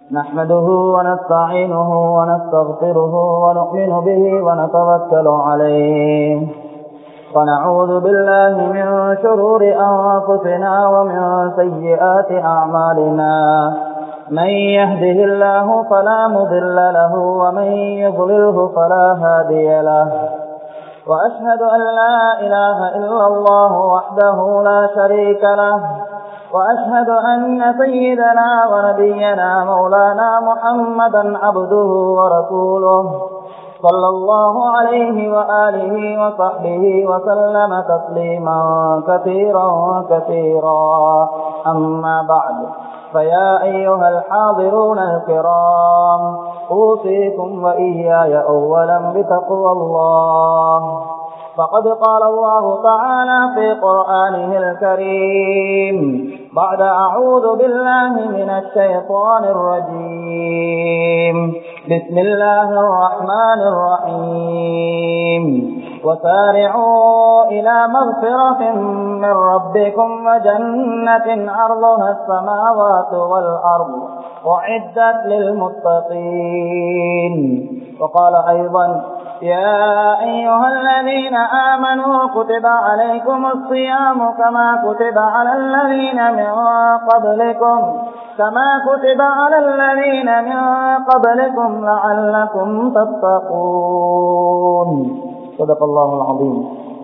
نحمده ونستعينه ونستغفره ونؤمن به ونتوكل عليه ونعوذ بالله من شرور أنفسنا ومن سيئات أعمالنا من يهده الله فلا مضل له ومن يضلله فلا هادي له وأشهد أن لا إله إلا الله وحده لا شريك له وأشهد أن سيدنا ونبينا مولانا محمدا عبده ورسوله صلى الله عليه وآله وصحبه وسلم تسليما كثيرا كثيرا أما بعد فيا أيها الحاضرون الكرام أوصيكم وإياي أولا بتقوى الله فقد قال الله تعالى في قرآنه الكريم بعد أعوذ بالله من الشيطان الرجيم بسم الله الرحمن الرحيم وسارعوا إلى مغفرة من ربكم وجنة عرضها السماوات والأرض أعدت للمتقين وقال أيضا يا أيها الذين آمنوا كتب عليكم الصيام كما كتب على الذين من قبلكم كما كتب على الذين من قبلكم لعلكم تتقون صدق الله العظيم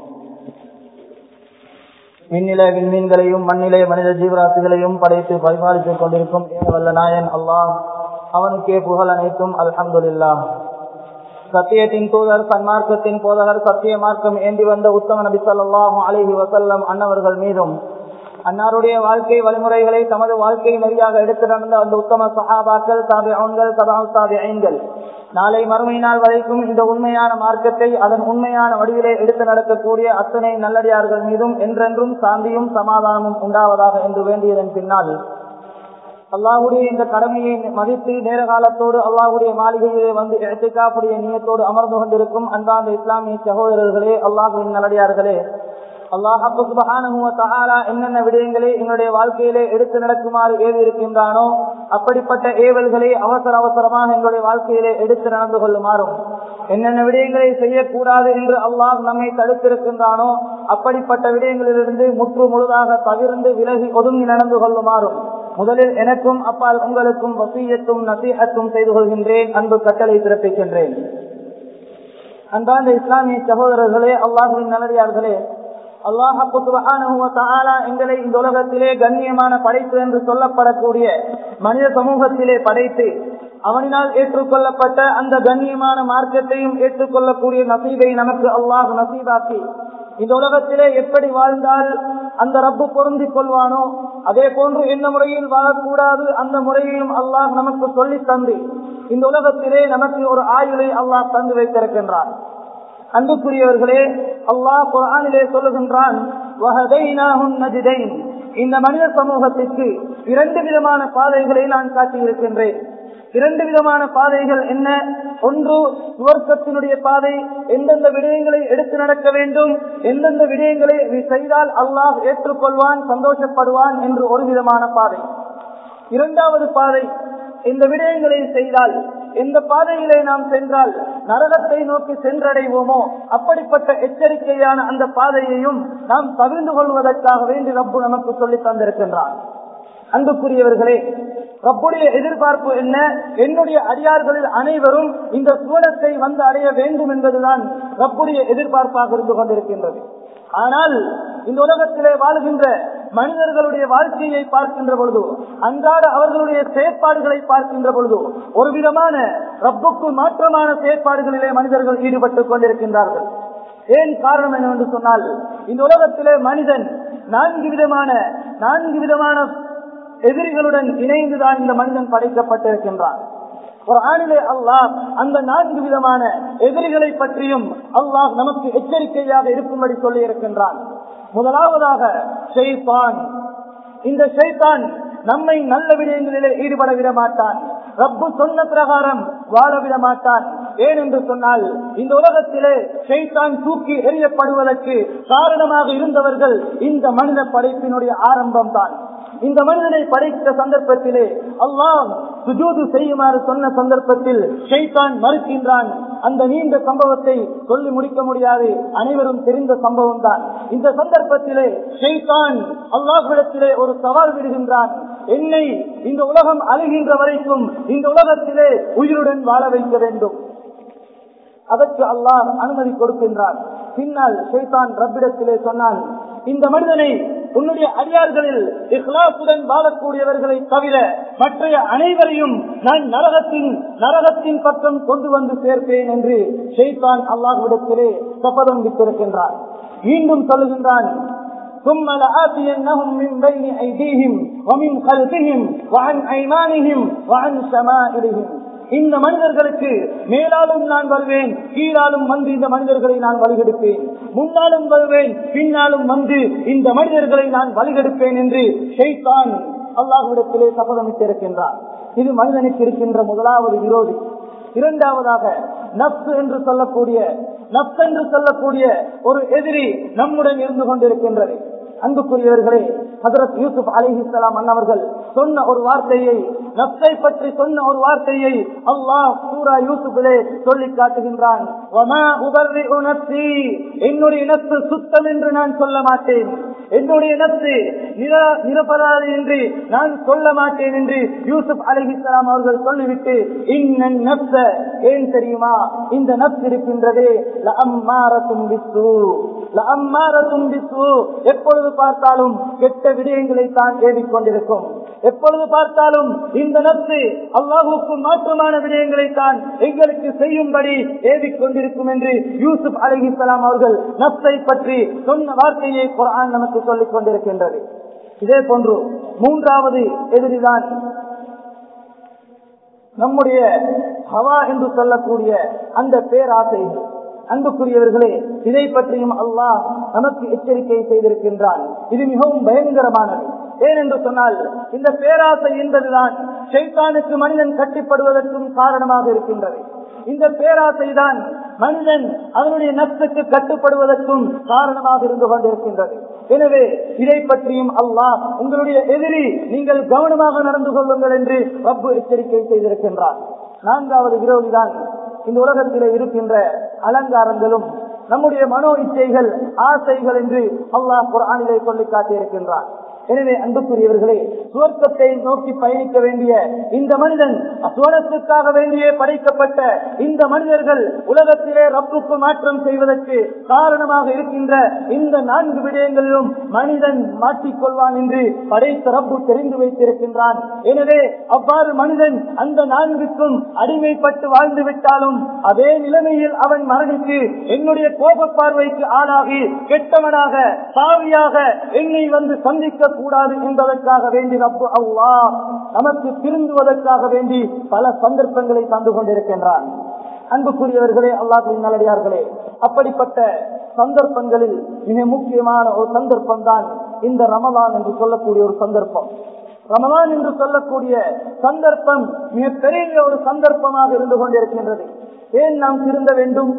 விண்ணிலே விண்மீன்களையும் மண்ணிலே மனித ஜீவராசிகளையும் படைத்து பரிபாலித்துக் கொண்டிருக்கும் வல்ல நாயன் அல்லாஹ் அவனுக்கே புகழ் அனைத்தும் அல்ஹம்துல்லா சத்தியத்தின் தூதர் சன்மார்க்கத்தின் போதகர் சத்திய மார்க்கம் ஏந்தி வந்த உத்தம நபி சொல்லாஹு அலிஹி வசல்லம் அன்னவர்கள் மீதும் அன்னாருடைய வாழ்க்கை வழிமுறைகளை தமது வாழ்க்கை நெறியாக எடுத்து நடந்த அந்த உத்தம சஹாபாக்கள் தாபிகள் சபா தாபியங்கள் நாளை மறுமை நாள் வரைக்கும் இந்த உண்மையான மார்க்கத்தை அதன் உண்மையான வடிவிலே எடுத்து நடக்கக்கூடிய அத்தனை நல்லடியார்கள் மீதும் என்றென்றும் சாந்தியும் சமாதானமும் உண்டாவதாக என்று வேண்டியதன் பின்னால் அல்லாஹுடைய இந்த கடமையை மதித்து நேர காலத்தோடு அல்லாஹுடைய மாளிகையிலே வந்து எடுத்துக்காப்புடைய நீயத்தோடு அமர்ந்து கொண்டிருக்கும் அன்பாந்த இஸ்லாமிய சகோதரர்களே அல்லாஹுவின் நல்லடியார்களே அல்லாஹாலா என்னென்ன விடயங்களை என்னுடைய வாழ்க்கையிலே எடுத்து நடக்குமாறு ஏவி இருக்கின்றானோ அப்படிப்பட்ட ஏவல்களை அவசர அவசரமாக எங்களுடைய வாழ்க்கையிலே எடுத்து நடந்து கொள்ளுமாறும் என்னென்ன விடயங்களை செய்யக்கூடாது என்று அல்லாஹ் நம்மை தடுத்திருக்கின்றானோ அப்படிப்பட்ட விடயங்களிலிருந்து முற்று முழுதாக தவிர்ந்து விலகி ஒதுங்கி நடந்து கொள்ளுமாறும் முதலில் எனக்கும் அப்பால் உங்களுக்கும் வசீயத்தும் நசீகத்தும் செய்து கொள்கின்றேன் அன்பு கட்டளை பிறப்பிக்கின்றேன் அன்பாந்த இஸ்லாமிய சகோதரர்களே அல்லாஹுவின் நல்லடியார்களே அல்லாஹாலா எங்களை இந்த உலகத்திலே கண்ணியமான படைப்பு என்று சொல்லப்படக்கூடிய மனித சமூகத்திலே படைத்து அவனினால் ஏற்றுக்கொள்ளப்பட்ட அந்த கண்ணியமான மார்க்கத்தையும் ஏற்றுக்கொள்ளக்கூடிய நசீபை நமக்கு அல்லாஹ் நசீபாக்கி இந்த உலகத்திலே எப்படி வாழ்ந்தால் அந்த ரப்பு பொருந்திக் கொள்வானோ அதே போன்று என்ன முறையில் வாழக்கூடாது அந்த முறையையும் அல்லாஹ் நமக்கு சொல்லி தந்து இந்த உலகத்திலே நமக்கு ஒரு ஆயுளை அல்லாஹ் தந்து வைத்திருக்கின்றான் அன்புக்குரியவர்களே அல்லாஹ் குரானிலே சொல்லுகின்றான் இந்த மனித சமூகத்திற்கு இரண்டு விதமான பாதைகளை நான் காட்டியிருக்கின்றேன் இரண்டு விதமான பாதைகள் என்ன ஒன்று சுவர்க்கத்தினுடைய பாதை எந்தெந்த விடயங்களை எடுத்து நடக்க வேண்டும் எந்தெந்த விடயங்களை செய்தால் அல்லாஹ் ஏற்றுக்கொள்வான் சந்தோஷப்படுவான் என்று ஒரு விதமான பாதை இரண்டாவது பாதை இந்த விடயங்களை செய்தால் எந்த பாதையிலே நாம் சென்றால் நரகத்தை நோக்கி சென்றடைவோமோ அப்படிப்பட்ட எச்சரிக்கையான அந்த பாதையையும் நாம் பகிர்ந்து கொள்வதற்காக வேண்டி ரப்பு நமக்கு சொல்லி தந்திருக்கின்றான் அன்புக்குரியவர்களே ரப்புடைய எதிர்பார்ப்பு என்ன என்னுடைய அடியார்களில் அனைவரும் இந்த சூழத்தை வந்து அடைய வேண்டும் என்பதுதான் ரப்புடைய எதிர்பார்ப்பாக இருந்து கொண்டிருக்கின்றது ஆனால் இந்த உலகத்திலே வாழ்கின்ற மனிதர்களுடைய வாழ்க்கையை பார்க்கின்ற பொழுது அன்றாட அவர்களுடைய செயற்பாடுகளை பார்க்கின்ற பொழுது ஒரு விதமான ரப்புக்கு மாற்றமான செயற்பாடுகளிலே மனிதர்கள் ஈடுபட்டுக் கொண்டிருக்கின்றார்கள் ஏன் காரணம் என்னவென்று சொன்னால் இந்த உலகத்திலே மனிதன் நான்கு விதமான நான்கு விதமான எதிரிகளுடன் இணைந்துதான் இந்த மனிதன் படைக்கப்பட்டிருக்கின்றான் ஒரு ஆணிலே அல்லாஹ் அந்த நான்கு விதமான எதிரிகளை பற்றியும் அல்லாஹ் நமக்கு எச்சரிக்கையாக இருக்கும்படி சொல்லி இருக்கின்றான் முதலாவதாக ஷெய்தான் இந்த ஷெய்தான் நம்மை நல்ல விடயங்களிலே ஈடுபட விட மாட்டான் ரப்பு சொன்ன பிரகாரம் வாழ விட மாட்டான் ஏன் என்று சொன்னால் இந்த உலகத்திலே ஷைத்தான் தூக்கி எறியப்படுவதற்கு காரணமாக இருந்தவர்கள் இந்த மனித படைப்பினுடைய ஆரம்பம் தான் இந்த மனிதனை படைத்த சந்தர்ப்பத்திலே அல்லாஹ் சுஜூது செய்யுமாறு சொன்ன சந்தர்ப்பத்தில் ஷைத்தான் மறுக்கின்றான் அந்த நீண்ட சம்பவத்தை சொல்லி முடிக்க முடியாது அனைவரும் தெரிந்த சம்பவம் தான் இந்த சந்தர்ப்பத்திலே ஷைத்தான் அல்லாஹ்விடத்திலே ஒரு சவால் விடுகின்றான் என்னை இந்த உலகம் அழுகின்ற வரைக்கும் இந்த உலகத்திலே உயிருடன் வாழ வைக்க வேண்டும் அதற்கு அல்லாஹ் அனுமதி கொடுக்கின்றான் பின்னால் ஷைத்தான் ரப்பிடத்திலே சொன்னான் இந்த மனிதனை உன்னுடைய அடியார்களில் இஹ்லாசுடன் வாழக்கூடியவர்களை தவிர மற்ற அனைவரையும் நான் நரகத்தின் நரகத்தின் பக்கம் கொண்டு வந்து சேர்ப்பேன் என்று ஷெய்தான் அல்லாஹ்விடத்திலே சபதம் விட்டிருக்கின்றான் மீண்டும் சொல்லுகின்றான் ثم لآتينهم من بين أيديهم ومن خلفهم وعن أيمانهم وعن شمائلهم இந்த மனிதர்களுக்கு மேலாலும் நான் வருவேன் கீழாலும் வந்து இந்த மனிதர்களை நான் வழிகெடுப்பேன் முன்னாலும் வருவேன் பின்னாலும் வந்து இந்த மனிதர்களை நான் வழிகெடுப்பேன் என்று ஷெய்தான் அல்லாஹ்விடத்திலே சபதமிட்டிருக்கின்றார் இது மனிதனுக்கு இருக்கின்ற முதலாவது விரோதி இரண்டாவதாக நப்சு என்று சொல்லக்கூடிய நப்ஸ் என்று சொல்லக்கூடிய ஒரு எதிரி நம்முடன் இருந்து கொண்டிருக்கின்றது அன்புக்குரியவர்களே ஹதரத் யூசுப் அலிஹிஸ்லாம் அண்ணவர்கள் சொன்ன ஒரு வார்த்தையை நப்சை பற்றி சொன்ன ஒரு வார்த்தையை அல்லாஹ் சூரா யூசுஃபிலே சொல்லி காட்டுகின்றான் என்னுடைய நப்சு சுத்தம் என்று நான் சொல்ல மாட்டேன் என்னுடைய நப்சு நிரபராது என்று நான் சொல்ல மாட்டேன் என்று யூசுப் அலிஹிஸ்லாம் அவர்கள் சொல்லிவிட்டு இன்னன் நப்ச ஏன் தெரியுமா இந்த நப்ஸ் இருக்கின்றதே எப்பொழுது பார்த்தாலும் கெட்ட விடயங்களை தான் தேடிக்கொண்டிருக்கும் எப்பொழுது பார்த்தாலும் இந்த நப்சு அல்லாஹுக்கு மாற்றமான விடயங்களை தான் எங்களுக்கு செய்யும்படி ஏவிக்கொண்டிருக்கும் என்று யூசுப் அலிஹிஸ்லாம் அவர்கள் நப்சை பற்றி சொன்ன வார்த்தையை குரான் நமக்கு சொல்லிக் கொண்டிருக்கின்றது இதே போன்று மூன்றாவது எதிரிதான் நம்முடைய ஹவா என்று சொல்லக்கூடிய அந்த பேராசை அன்புக்குரியவர்களே இதை பற்றியும் அல்லாஹ் நமக்கு எச்சரிக்கை செய்திருக்கின்றான் இது மிகவும் பயங்கரமானது ஏனென்று சொன்னால் இந்த பேராசை என்பதுதான் ஷைத்தானுக்கு மனிதன் கட்டிப்படுவதற்கும் காரணமாக இருக்கின்றது இந்த பேராசை தான் மனிதன் அவனுடைய நப்சுக்கு கட்டுப்படுவதற்கும் காரணமாக இருந்து கொண்டிருக்கின்றது எனவே இதை பற்றியும் அல்லாஹ் உங்களுடைய எதிரி நீங்கள் கவனமாக நடந்து கொள்ளுங்கள் என்று ரப்பு எச்சரிக்கை செய்திருக்கின்றார் நான்காவது விரோதிதான் இந்த உலகத்திலே இருக்கின்ற அலங்காரங்களும் நம்முடைய மனோ இச்சைகள் ஆசைகள் என்று அல்லாஹ் குரானிலே சொல்லி காட்டியிருக்கின்றார் எனவே அன்புக்குரியவர்களே சுவர்க்கத்தை நோக்கி பயணிக்க வேண்டிய இந்த மனிதன் சுவனத்துக்காக வேண்டியே படைக்கப்பட்ட இந்த மனிதர்கள் உலகத்திலே ரப்புக்கு மாற்றம் செய்வதற்கு காரணமாக இருக்கின்ற இந்த நான்கு விடயங்களிலும் மனிதன் மாட்டிக்கொள்வான் என்று படைத்த ரப்பு தெரிந்து வைத்திருக்கின்றான் எனவே அவ்வாறு மனிதன் அந்த நான்குக்கும் அடிமைப்பட்டு வாழ்ந்து விட்டாலும் அதே நிலைமையில் அவன் மரணித்து என்னுடைய கோப பார்வைக்கு ஆளாகி கெட்டவனாக பாவியாக என்னை வந்து சந்திக்க கூடாது என்பதற்காக வேண்டி ரப்பு அவ்வா நமக்கு திருந்துவதற்காக வேண்டி பல சந்தர்ப்பங்களை தந்து கொண்டிருக்கின்றான் அன்புக்குரியவர்களே அல்லாஹின் நல்லடியார்களே அப்படிப்பட்ட சந்தர்ப்பங்களில் மிக முக்கியமான ஒரு சந்தர்ப்பம் தான் இந்த ரமலான் என்று சொல்லக்கூடிய ஒரு சந்தர்ப்பம் ரமலான் என்று சொல்லக்கூடிய சந்தர்ப்பம் மிக பெரிய ஒரு சந்தர்ப்பமாக இருந்து கொண்டிருக்கின்றது ஏன் நாம் திருந்த வேண்டும்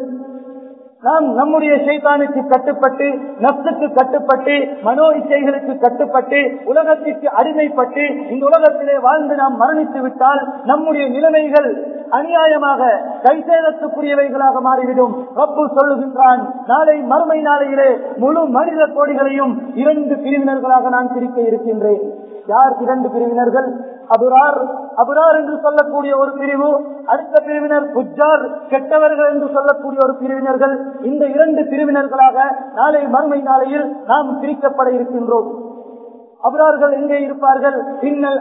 நாம் நம்முடைய சைத்தானுக்கு கட்டுப்பட்டு நப்சுக்கு கட்டுப்பட்டு மனோ இச்சைகளுக்கு கட்டுப்பட்டு உலகத்திற்கு அடிமைப்பட்டு இந்த உலகத்திலே வாழ்ந்து நாம் மரணித்து விட்டால் நம்முடைய நிலைமைகள் அநியாயமாக கைசேதத்துக்குரியவைகளாக மாறிவிடும் ரப்பு சொல்லுகின்றான் நாளை மறுமை நாளையிலே முழு மனித கோடிகளையும் இரண்டு பிரிவினர்களாக நான் பிரிக்க இருக்கின்றேன் யார் இரண்டு பிரிவினர்கள் அபுரார் அபுரார் என்று சொல்லக்கூடிய ஒரு பிரிவு அடுத்த பிரிவினர் புஜார் கெட்டவர்கள் என்று சொல்லக்கூடிய ஒரு பிரிவினர்கள் இந்த இரண்டு பிரிவினர்களாக நாளை மறுமை நாளையில் நாம் பிரிக்கப்பட இருக்கின்றோம் அபரார்கள் எங்கே இருப்பார்கள் பின்னல்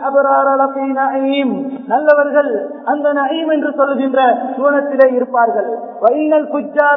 அபராரீம் நல்லவர்கள் அந்த நயீம் என்று சொல்லுகின்ற சூனத்திலே இருப்பார்கள் வைனல் புஜார்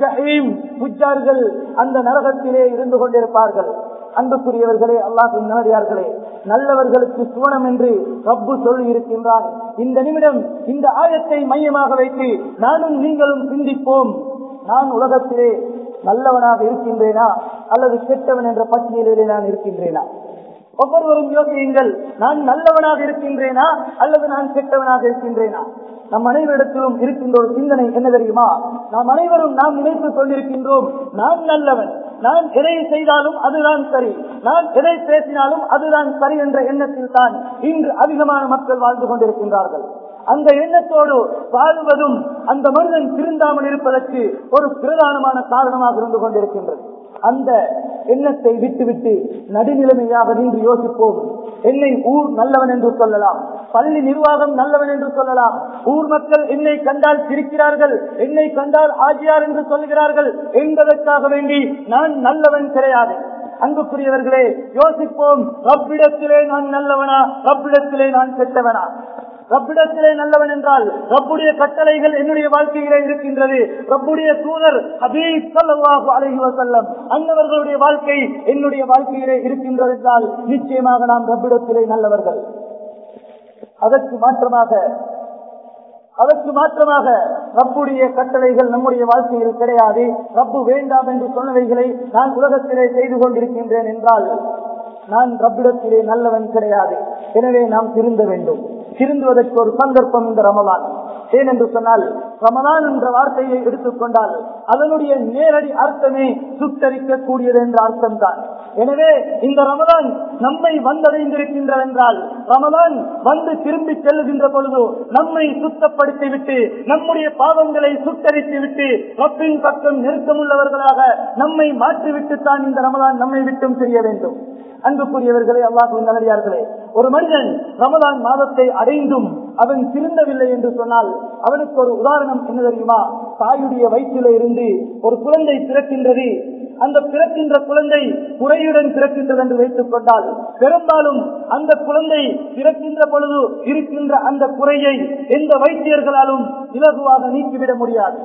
புஜார்கள் அந்த நரகத்திலே இருந்து கொண்டிருப்பார்கள் அன்புக்குரியவர்களே அல்லாஹின் நல்லடியார்களே நல்லவர்களுக்கு சுவனம் என்று ரப்பு சொல்லி இருக்கின்றான் இந்த நிமிடம் இந்த ஆயத்தை மையமாக வைத்து நானும் நீங்களும் சிந்திப்போம் நான் உலகத்திலே நல்லவனாக இருக்கின்றேனா அல்லது கெட்டவன் என்ற பட்டியலிலே நான் இருக்கின்றேனா ஒவ்வொருவரும் யோசியுங்கள் நான் நல்லவனாக இருக்கின்றேனா அல்லது நான் கெட்டவனாக இருக்கின்றேனா நம் அனைவரிடத்திலும் இருக்கின்ற ஒரு சிந்தனை என்ன தெரியுமா நாம் அனைவரும் நாம் நினைத்து கொண்டிருக்கின்றோம் நான் நல்லவன் நான் எதை செய்தாலும் அதுதான் சரி நான் எதை பேசினாலும் அதுதான் சரி என்ற எண்ணத்தில் தான் இன்று அதிகமான மக்கள் வாழ்ந்து கொண்டிருக்கின்றார்கள் அந்த எண்ணத்தோடு வாழ்வதும் அந்த மனிதன் திருந்தாமல் இருப்பதற்கு ஒரு பிரதானமான காரணமாக இருந்து கொண்டிருக்கின்றது அந்த எண்ணத்தை விட்டுவிட்டு நடுநிலைமையாக நின்று யோசிப்போம் என்னை ஊர் நல்லவன் என்று சொல்லலாம் பள்ளி நிர்வாகம் நல்லவன் என்று சொல்லலாம் ஊர் மக்கள் என்னை கண்டால் சிரிக்கிறார்கள் என்னை கண்டால் ஆஜியார் என்று சொல்கிறார்கள் என்பதற்காக வேண்டி நான் நல்லவன் கிடையாது அன்புக்குரியவர்களே யோசிப்போம் ரப்பிடத்திலே நான் நல்லவனா ரப்பிடத்திலே நான் கெட்டவனா ரப்பிடத்திலே நல்லவன் என்றால் ரப்புடைய கட்டளைகள் என்னுடைய வாழ்க்கையிலே இருக்கின்றது ரப்புடைய தூதர் ஹபீப் ஸல்லல்லாஹு அலைஹி வஸல்லம் அன்னவர்களுடைய வாழ்க்கை என்னுடைய வாழ்க்கையிலே இருக்கின்றது என்றால் நிச்சயமாக நாம் ரப்பிடத்திலே நல்லவர்கள் அதற்கு மாற்றமாக அதற்கு மாற்றமாக ரப்புடைய கட்டளைகள் நம்முடைய வாழ்க்கையில் கிடையாது ரப்பு வேண்டாம் என்று சொன்னவைகளை நான் உலகத்திலே செய்து கொண்டிருக்கின்றேன் என்றால் நான் ரப்பிடத்திலே நல்லவன் கிடையாது எனவே நாம் திருந்த வேண்டும் திருந்துவதற்கு ஒரு சந்தர்ப்பம் இந்த ரமலான் ஏனென்று சொன்னால் ரமலான் என்ற வார்த்தையை எடுத்துக்கொண்டால் அதனுடைய நேரடி அர்த்தமே சுத்தரிக்க கூடியது என்ற அர்த்தம் தான் எனவே இந்த ரமலான் நம்மை வந்தடைந்திருக்கின்றது என்றால் ரமலான் வந்து திரும்பி செல்லுகின்ற பொழுது நம்மை சுத்தப்படுத்தி விட்டு நம்முடைய பாவங்களை சுத்தரித்து விட்டு ரப்பின் பக்கம் நெருக்கமுள்ளவர்களாக நம்மை மாற்றிவிட்டு தான் இந்த ரமலான் நம்மை விட்டும் தெரிய வேண்டும் அன்புக்குரியவர்களே அல்லாஹ் நல்லடியார்களே ஒரு மனிதன் ரமலான் மாதத்தை அடைந்தும் அவன் திருந்தவில்லை என்று சொன்னால் அவனுக்கு ஒரு உதாரணம் என்ன தெரியுமா தாயுடைய வயிற்றில இருந்து ஒரு குழந்தை பிறக்கின்றது அந்த பிறக்கின்ற குழந்தை குறையுடன் பிறக்கின்றது என்று வைத்துக் கொண்டால் பெரும்பாலும் அந்த குழந்தை பிறக்கின்ற பொழுது இருக்கின்ற அந்த குறையை எந்த வைத்தியர்களாலும் இலகுவாக நீக்கிவிட முடியாது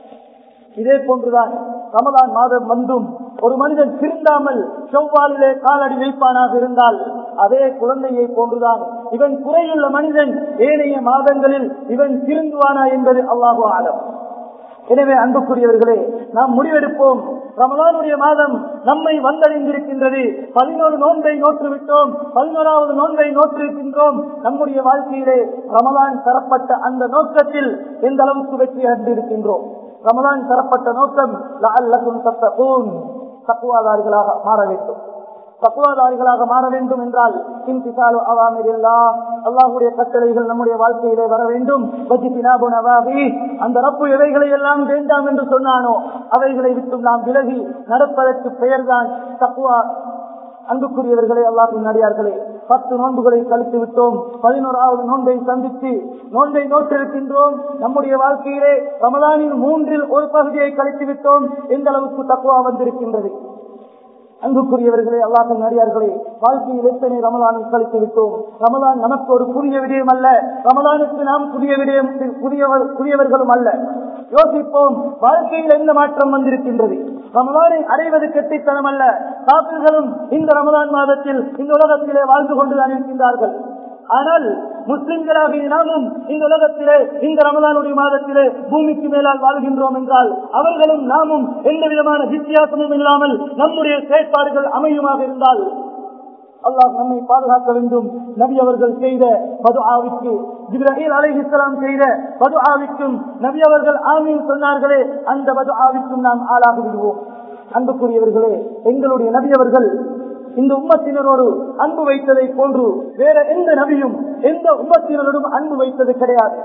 இதே போன்றுதான் ரமலான் மாதம் வந்தும் ஒரு மனிதன் திருந்தாமல் செவ்வாலிலே காலடி வைப்பானாக இருந்தால் அதே குழந்தையை போன்றுதான் இவன் குறையுள்ள மனிதன் ஏனைய மாதங்களில் இவன் திருந்துவானா என்பது அல்லாஹு ஆலம் எனவே அன்புக்குரியவர்களே நாம் முடிவெடுப்போம் ரமலானுடைய மாதம் நம்மை வந்தடைந்திருக்கின்றது பதினோரு நோன்பை நோற்று விட்டோம் பதினோராவது நோன்பை நோற்றிருக்கின்றோம் நம்முடைய வாழ்க்கையிலே ரமலான் தரப்பட்ட அந்த நோக்கத்தில் எந்த அளவுக்கு வெற்றி அடைந்திருக்கின்றோம் ரமலான் தரப்பட்ட நோக்கம் லஅல்லக்கும் தத்தகூன் தக்குவாதாரிகளாக மாற வேண்டும் தக்குவாதாரிகளாக மாற வேண்டும் என்றால் இன்திசாலு அவாமிரில்லா அல்லாஹுடைய கட்டளைகள் நம்முடைய வாழ்க்கையிலே வர வேண்டும் வஜித்தினாபு நவாபி அந்த ரப்பு எவைகளை எல்லாம் வேண்டாம் என்று சொன்னானோ அவைகளை விட்டு நாம் விலகி நடப்பதற்கு பெயர்தான் தக்குவா அன்புக்குரியவர்களே அல்லாஹின் நடிகார்களே பத்து நோன்புகளை கழித்து விட்டோம் பதினோராவது நோன்பை சந்தித்து நோன்பை நோற்றிருக்கின்றோம் நம்முடைய வாழ்க்கையிலே ரமலானின் மூன்றில் ஒரு பகுதியை கழித்து விட்டோம் எந்த அளவுக்கு தக்குவா வந்திருக்கின்றது அன்புக்குரியவர்களே அல்லாஹின் நடிகார்களே வாழ்க்கையில் எத்தனை ரமலானை கழித்து விட்டோம் ரமலான் நமக்கு ஒரு புதிய விடயம் அல்ல ரமலானுக்கு நாம் புதிய விடயம் புதியவர் புதியவர்களும் அல்ல யோசிப்போம் வாழ்க்கையில் என்ன மாற்றம் வந்திருக்கின்றது ரமலானை அடைவது கெட்டித்தனம் அல்ல காப்பிர்களும் இந்த ரமலான் மாதத்தில் இந்த உலகத்திலே வாழ்ந்து கொண்டுதான் இருக்கின்றார்கள் ஆனால் முஸ்லிம்களாகிய நாமும் இந்த உலகத்திலே இந்த ரமலானுடைய மாதத்திலே பூமிக்கு மேலால் வாழ்கின்றோம் என்றால் அவர்களும் நாமும் எந்த விதமான வித்தியாசமும் இல்லாமல் நம்முடைய செயற்பாடுகள் அமையுமாக இருந்தால் அல்லாஹ் நம்மை பாதுகாக்க வேண்டும் நபி அவர்கள் செய்த மது ஆவிற்கு ஜிப்ரஹீல் அலைஹிஸ்லாம் செய்த மது ஆவிக்கும் நபி அவர்கள் ஆமீன் சொன்னார்களே அந்த மது ஆவிக்கும் நாம் ஆளாகி விடுவோம் அன்புக்குரியவர்களே எங்களுடைய நபி அவர்கள் இந்த உம்மத்தினரோடு அன்பு வைத்ததை போன்று வேற எந்த நபியும் எந்த உம்மத்தினரோடும் அன்பு வைத்தது கிடையாது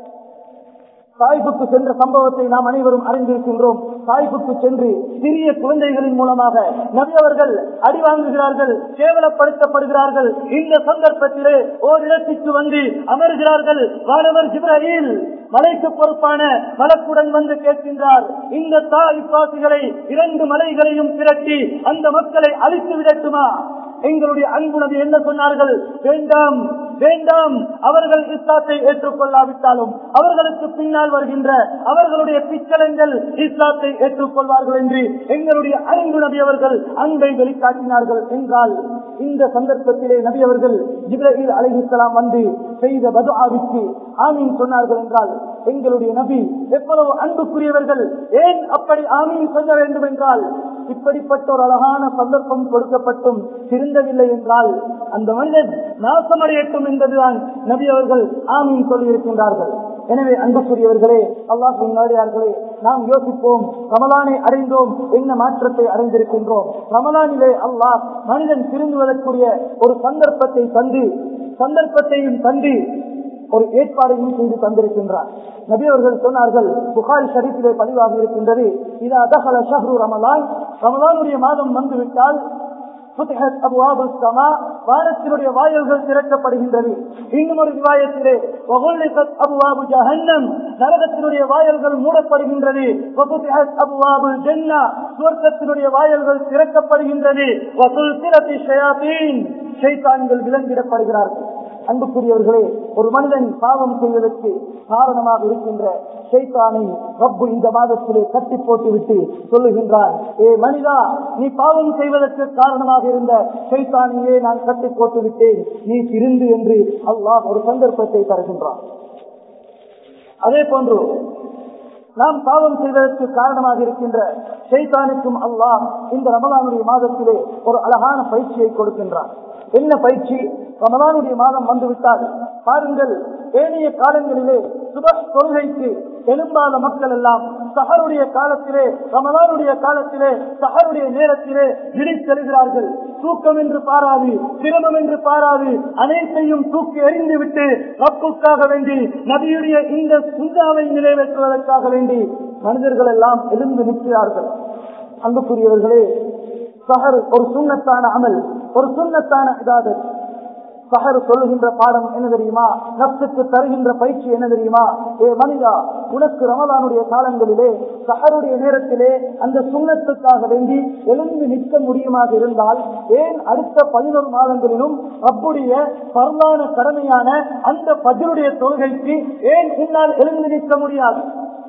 தாய்ப்புக்கு சென்ற சம்பவத்தை நாம் அனைவரும் அறிந்திருக்கின்றோம் தாய்ப்புக்கு சென்று சிறிய குழந்தைகளின் மூலமாக நபி அவர்கள் அடி வாங்குகிறார்கள் கேவலப்படுத்தப்படுகிறார்கள் இந்த சந்தர்ப்பத்திலே ஓரிடத்திற்கு வந்து அமர்கிறார்கள் வானவர் ஜிப்ரஹீல் மலைக்கு பொறுப்பான மலக்குடன் வந்து கேட்கின்றார் இந்த தாய்ப்பாசிகளை இரண்டு மலைகளையும் திரட்டி அந்த மக்களை அழித்து விடட்டுமா எங்களுடைய அன்பு நபி என்ன சொன்னார்கள் வேண்டாம் வேண்டாம் அவர்கள் இஸ்லாத்தை ஏற்றுக்கொள்ளாவிட்டாலும் அவர்களுக்கு பின்னால் வருகின்ற அவர்களுடைய பிச்சலங்கள் இஸ்லாத்தை ஏற்றுக்கொள்வார்கள் என்று எங்களுடைய அன்பு நபி அவர்கள் அன்பை வெளிக்காட்டினார்கள் என்றால் இந்த சந்தர்ப்பத்திலே நபி அவர்கள் இப்ரஹீல் அலிஹிஸ்லாம் வந்து செய்த பதுஆவிற்கு ஆமீன் சொன்னார்கள் என்றால் எங்களுடைய நபி எவ்வளவு அன்புக்குரியவர்கள் ஏன் அப்படி ஆமீன் சொல்ல வேண்டும் என்றால் இப்படிப்பட்ட ஒரு அழகான சந்தர்ப்பம் கொடுக்கப்பட்டும் திருந்தவில்லை என்றால் அந்த மனிதன் நாசமடையட்டும் என்பதுதான் நபி அவர்கள் ஆமீன் சொல்லி இருக்கின்றார்கள் எனவே அன்புக்குரியவர்களே அல்லாஹ் முன்னாடியார்களே நாம் யோசிப்போம் ரமலானை அடைந்தோம் என்ன மாற்றத்தை அடைந்திருக்கின்றோம் ரமலானிலே அல்லாஹ் மனிதன் திருந்துவதற்குரிய ஒரு சந்தர்ப்பத்தை தந்து சந்தர்ப்பத்தையும் தந்து ஒரு ஏற்பாடையும் செய்து தந்திருக்கின்றார் நபி அவர்கள் சொன்னார்கள் புகாரி ஷரீஃபிலே பதிவாக இருக்கின்றது இது அதகல ஷஹ்ரு ரமலான் ரமலானுடைய மாதம் வந்துவிட்டால் ஃபுத்ஹத் அப்வாபு ஸமா வானத்தினுடைய வாயில்கள் திறக்கப்படுகின்றது இன்னும் ஒரு விவாயத்திலே வகுல்லிகத் அப்வாபு ஜஹன்னம் நரகத்தினுடைய வாயில்கள் மூடப்படுகின்றது வஃபுத்ஹத் அப்வாபு ஜன்னா சுவர்க்கத்தினுடைய வாயில்கள் திறக்கப்படுகின்றது வசுல்சிலத்தி ஷயாத்தீன் ஷைத்தான்கள் விலங்கிடப்படுகிறார்கள் அன்புக்குரியவர்களே ஒரு மனிதன் பாவம் செய்வதற்கு காரணமாக இருக்கின்ற ஷைத்தானை ரப்பு இந்த மாதத்திலே கட்டி போட்டு விட்டு சொல்லுகின்றான் ஏ மனிதா நீ பாவம் செய்வதற்கு காரணமாக இருந்த ஷைத்தானையே நான் கட்டி போட்டு விட்டேன் நீ திருந்து என்று அல்லாஹ் ஒரு சந்தர்ப்பத்தை தருகின்றான் அதே போன்று நாம் பாவம் செய்வதற்கு காரணமாக இருக்கின்ற ஷைத்தானுக்கும் அல்லாஹ் இந்த ரமலானுடைய மாதத்திலே ஒரு அழகான பயிற்சியை கொடுக்கின்றான் என்ன பயிற்சி ரமலானுடைய மாதம் வந்துவிட்டால் பாருங்கள் ஏனைய காலங்களிலே சுப கொள்கைக்கு எழும்பாத மக்கள் எல்லாம் சஹருடைய காலத்திலே ரமலானுடைய காலத்திலே சஹருடைய நேரத்திலே விழித்தெழுகிறார்கள் தூக்கம் என்று பாராது சிரமம் என்று பாராது அனைத்தையும் தூக்கி எறிந்து விட்டு ரப்புக்காக வேண்டி நபியுடைய இந்த சுந்தாவை நிறைவேற்றுவதற்காக வேண்டி மனிதர்கள் எல்லாம் எழுந்து நிற்கிறார்கள் அன்புக்குரியவர்களே சஹர் ஒரு சுண்ணத்தான அமல் ஒரு சுண்ணத்தான இதாதத் சஹர் சொல்லுகின்ற பாடம் என்ன தெரியுமா நப்சுக்கு தருகின்ற பயிற்சி என்ன தெரியுமா ஏ மனிதா உனக்கு ரமதானுடைய காலங்களிலே சஹருடைய நேரத்திலே அந்த சுண்ணத்துக்காக வேண்டி எழுந்து நிற்க முடியுமாக இருந்தால் ஏன் அடுத்த பதினொரு மாதங்களிலும் அப்புடைய பரவான கடமையான அந்த பதிலுடைய தொழுகைக்கு ஏன் உன்னால் எழுந்து நிற்க முடியாது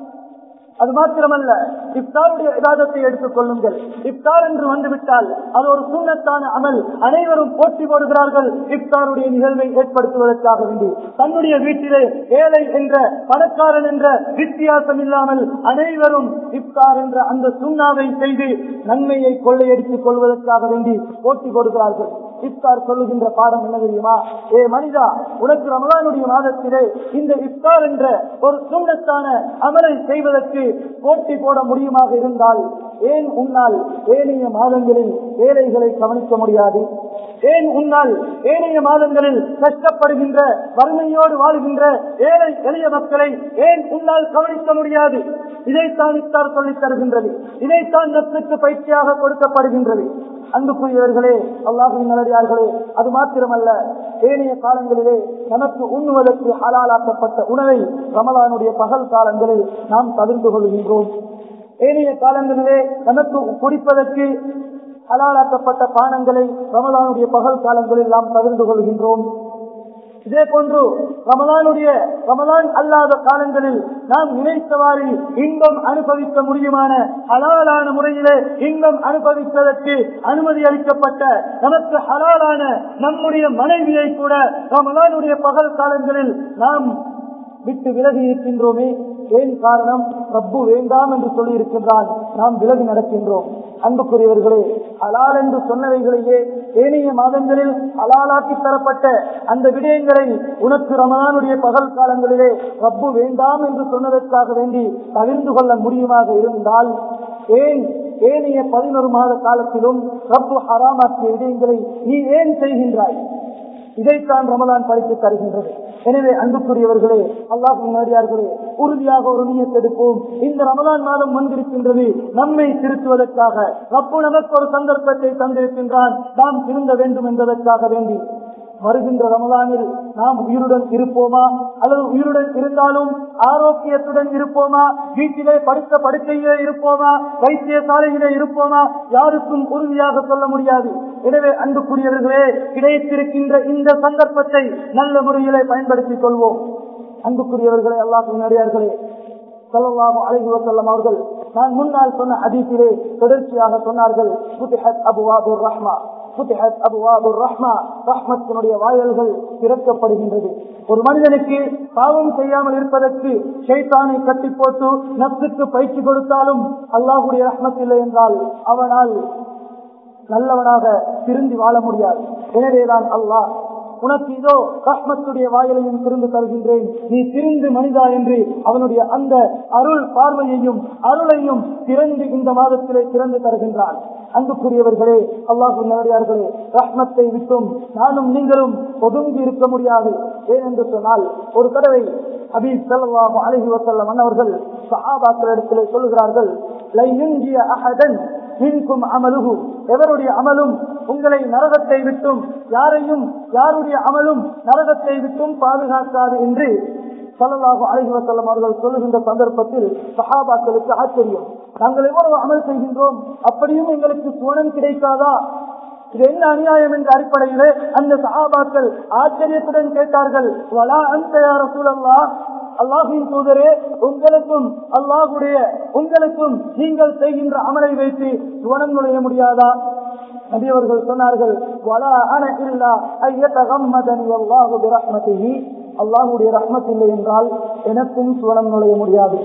அது மாத்திரமல்ல இப்தாருடைய விவாதத்தை எடுத்துக் கொள்ளுங்கள் இப்தார் என்று வந்துவிட்டால் அது ஒரு சுண்ணத்தான அமல் அனைவரும் போட்டி போடுகிறார்கள் இப்தாருடைய நிகழ்வை ஏற்படுத்துவதற்காக வேண்டி தன்னுடைய வீட்டிலே ஏழை என்ற பணக்காரன் என்ற வித்தியாசம் இல்லாமல் அனைவரும் இப்தார் என்ற அந்த சுண்ணாவை செய்து நன்மையை கொள்ளையடித்துக் கொள்வதற்காக வேண்டி போட்டி போடுகிறார்கள் இப்தார் சொல்லுகின்ற பாடம் என்ன தெரியுமா ஏ மனிதா உனக்கு ரமலானுடைய மாதத்திலே இந்த இப்தார் என்ற ஒரு சுண்ணத்தான அமலை செய்வதற்கு போட்டி போட முடியுமாக இருந்தால் ஏன் உன்னால் ஏனைய மாதங்களில் ஏழைகளை கவனிக்க முடியாது ஏன் உன்னால் ஏனைய மாதங்களில் கஷ்டப்படுகின்ற வறுமையோடு வாழ்கின்ற ஏழை எளிய மக்களை ஏன் உன்னால் கவனிக்க முடியாது இதைத்தான் இத்தார் சொல்லித் தருகின்றது இதைத்தான் நத்துக்கு பயிற்சியாக கொடுக்கப்படுகின்றது அன்புக்குரியவர்களே அல்லாஹின் நல்லடியார்களே அது மாத்திரமல்ல ஏனைய காலங்களிலே நமக்கு உண்ணுவதற்கு ஹலாலாக்கப்பட்ட உணவை ரமலானுடைய பகல் காலங்களில் நாம் தவிர்த்து கொள்கின்றோம் ஏனைய காலங்களிலே நமக்கு குடிப்பதற்கு ஹலாலாக்கப்பட்ட பானங்களை ரமலானுடைய பகல் காலங்களில் நாம் தவிர்த்து கொள்கின்றோம் இதே போன்று ரமலானுடைய ரமலான் அல்லாத காலங்களில் நாம் நினைத்தவாறு இன்பம் அனுபவிக்க முடியுமான ஹலாலான முறையிலே இன்பம் அனுபவிப்பதற்கு அனுமதி அளிக்கப்பட்ட நமக்கு ஹலாலான நம்முடைய மனைவியை கூட ரமலானுடைய பகல் காலங்களில் நாம் விட்டு விலகி இருக்கின்றோமே ஏன் காரணம் ரப்பு வேண்டாம் என்று சொல்லி இருக்கின்றான் நாம் விலகி நடக்கின்றோம் அன்புக்குரியவர்களே ஹலால் என்று சொன்னவைகளையே ஏனைய மாதங்களில் ஹலாலாக்கி தரப்பட்ட அந்த விடயங்களை உனக்கு ரமலானுடைய பகல் காலங்களிலே ரப்பு வேண்டாம் என்று சொன்னதற்காக வேண்டி தவிர்த்து கொள்ள முடியுமாக இருந்தால் ஏன் ஏனைய பதினொரு மாத காலத்திலும் ரப்பு ஹராமாக்கிய விடயங்களை நீ ஏன் செய்கின்றாய் இதைத்தான் ரமலான் படித்து தருகின்றது எனவே அன்புக்குரியவர்களே அல்லாஹ் முன்னாடியார்களே உறுதியாக ஒரு நீயத்தெடுப்போம் இந்த ரமலான் மாதம் வந்திருக்கின்றது நம்மை திருத்துவதற்காக ரப்பு நமக்கு ஒரு சந்தர்ப்பத்தை தந்திருக்கின்றான் நாம் திருந்த வேண்டும் என்பதற்காக வேண்டி வருகின்ற ரமலானில் நாம் உயிருடன் இருப்போமா அல்லது உயிருடன் இருந்தாலும் ஆரோக்கியத்துடன் இருப்போமா வீட்டிலே படுத்த படுக்கையிலே இருப்போமா வைத்தியசாலையிலே இருப்போமா யாருக்கும் உறுதியாக சொல்ல முடியாது எனவே அன்புக்குரியவர்களே கிடைத்திருக்கின்ற இந்த சந்தர்ப்பத்தை நல்ல முறையிலே பயன்படுத்திக் கொள்வோம் அன்புக்குரியவர்களே அல்லாஹ் நடிகார்களே சொல்லலாம் அழகி வசல்லம் அவர்கள் நான் முன்னால் சொன்ன அதிசிலே தொடர்ச்சியாக சொன்னார்கள் அபுவாபுர் ரஹ்மா புத்திஹத் அபுவாபுர் ரஹ்மா ரஹ்மத்தினுடைய வாயல்கள் திறக்கப்படுகின்றது ஒரு மனிதனுக்கு பாவம் செய்யாமல் இருப்பதற்கு ஷைத்தானை கட்டி போட்டு நப்சுக்கு பயிற்சி கொடுத்தாலும் அல்லாஹுடைய ரஹ்மத் இல்லை என்றால் அவனால் நல்லவனாக திருந்தி வாழ முடியாது எனவேதான் அல்லாஹ் உனக்கு இதோ ரஹ்மத்துடைய வாயிலையும் திறந்து தருகின்றேன் நீ திரிந்து மனிதா என்று அவனுடைய அந்த அருள் பார்வையையும் அருளையும் திறந்து இந்த மாதத்திலே திறந்து தருகின்றான் அன்புக்குரியவர்களே அல்லாஹு நேரடியார்களே ரஹ்மத்தை விட்டும் நானும் நீங்களும் ஒதுங்கி இருக்க முடியாது ஏனென்று சொன்னால் ஒரு தடவை ஹபீப் ஸல்லல்லாஹு அலைஹி வஸல்லம் அன்னவர்கள் சஹாபாக்களிடத்திலே சொல்லுகிறார்கள் லை யுன்ஜிய அஹதன் மின்கும் அமலுகு எவருடைய அமலும் உங்களை நரகத்தை விட்டும் யாரையும் யாருடைய அமலும் நரகத்தை விட்டும் பாதுகாக்காது என்று சல்லல்லாஹு அலைஹி வஸல்லம் அவர்கள் சொல்லுகின்ற சந்தர்ப்பத்தில் சஹாபாக்களுக்கு ஆச்சரியம் நாங்கள் எவ்வளவு அமல் செய்கின்றோம் அப்படியும் எங்களுக்கு சுவனம் கிடைக்காதா இது என்ன அநியாயம் என்ற அடிப்படையிலே அந்த சஹாபாக்கள் ஆச்சரியத்துடன் கேட்டார்கள் வலா அந்த யார சூழல்லா அல்லாஹின் தூதரே உங்களுக்கும் அல்லாஹுடைய உங்களுக்கும் நீங்கள் செய்கின்ற அமலை வைத்து சுவனம் நுழைய முடியாதா நபியவர்கள் சொன்னார்கள் வலா அன இல்லா ஐயத்தகம்மதனி அல்லாஹு பிரஹ்மதிஹி அல்லாஹுடைய ரஹ்மத் இல்லை என்றால் எனக்கும் சுவனம் நுழைய முடியாது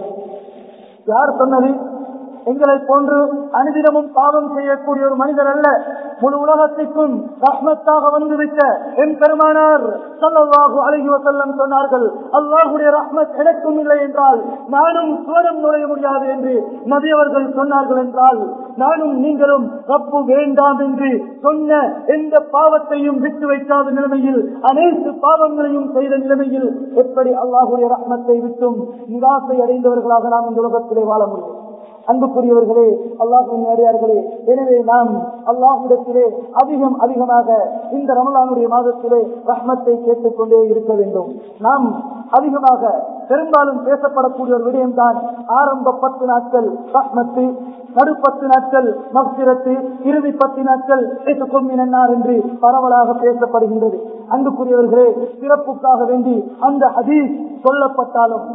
யார் சொன்னது எங்களை போன்று அனுதினமும் பாவம் செய்யக்கூடிய ஒரு மனிதர் அல்ல முழு உலகத்திற்கும் ரஹ்மத்தாக வந்துவிட்ட என் பெருமானார் சல்லல்லாஹு அலைஹி வஸல்லம் சொன்னார்கள் அல்லாஹுடைய ரஹ்மத் எனக்கும் இல்லை என்றால் நானும் சுவரம் நுழைய முடியாது என்று நபியவர்கள் சொன்னார்கள் என்றால் நானும் நீங்களும் ரப்பு வேண்டாம் என்று சொன்ன எந்த பாவத்தையும் விட்டு வைக்காத நிலைமையில் அனைத்து பாவங்களையும் செய்த நிலைமையில் எப்படி அல்லாஹுடைய ரஹ்மத்தை விட்டும் நிராசை அடைந்தவர்களாக நாம் இந்த உலகத்திலே வாழ முடியும் அன்புக்குரியவர்களே அல்லாஹின் நேரியார்களே எனவே நாம் அல்லாஹிடத்திலே அதிகம் அதிகமாக இந்த ரமலானுடைய மாதத்திலே ரஹ்மத்தை கேட்டுக்கொண்டே இருக்க வேண்டும் நாம் அதிகமாக பெரும்பாலும் பேசப்படக்கூடிய ஒரு விடயம்தான் ஆரம்ப பத்து நாட்கள் ரஹ்மத்து நடு பத்து நாட்கள் மக்சிரத்து இறுதி பத்து நாட்கள் கொம்மினார் என்று பரவலாக பேசப்படுகின்றது அன்புக்குரியவர்களே சிறப்புக்காக வேண்டி அந்த ஹதீஸ் சொல்லப்பட்டாலும்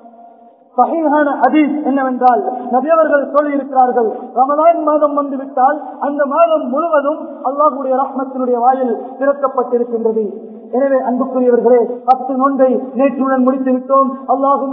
சகையான ஹதீஸ் என்னவென்றால் நபியவர்கள் சொல்லி இருக்கிறார்கள் ரமலான் மாதம் வந்துவிட்டால் அந்த மாதம் முழுவதும் அல்லாஹுடைய ரஹ்மத்தினுடைய வாயில் திறக்கப்பட்டிருக்கின்றது எனவே அன்புக்குரியவர்களே பத்து நோன்பை நேற்றுடன் முடித்து விட்டோம் அல்லாஹும்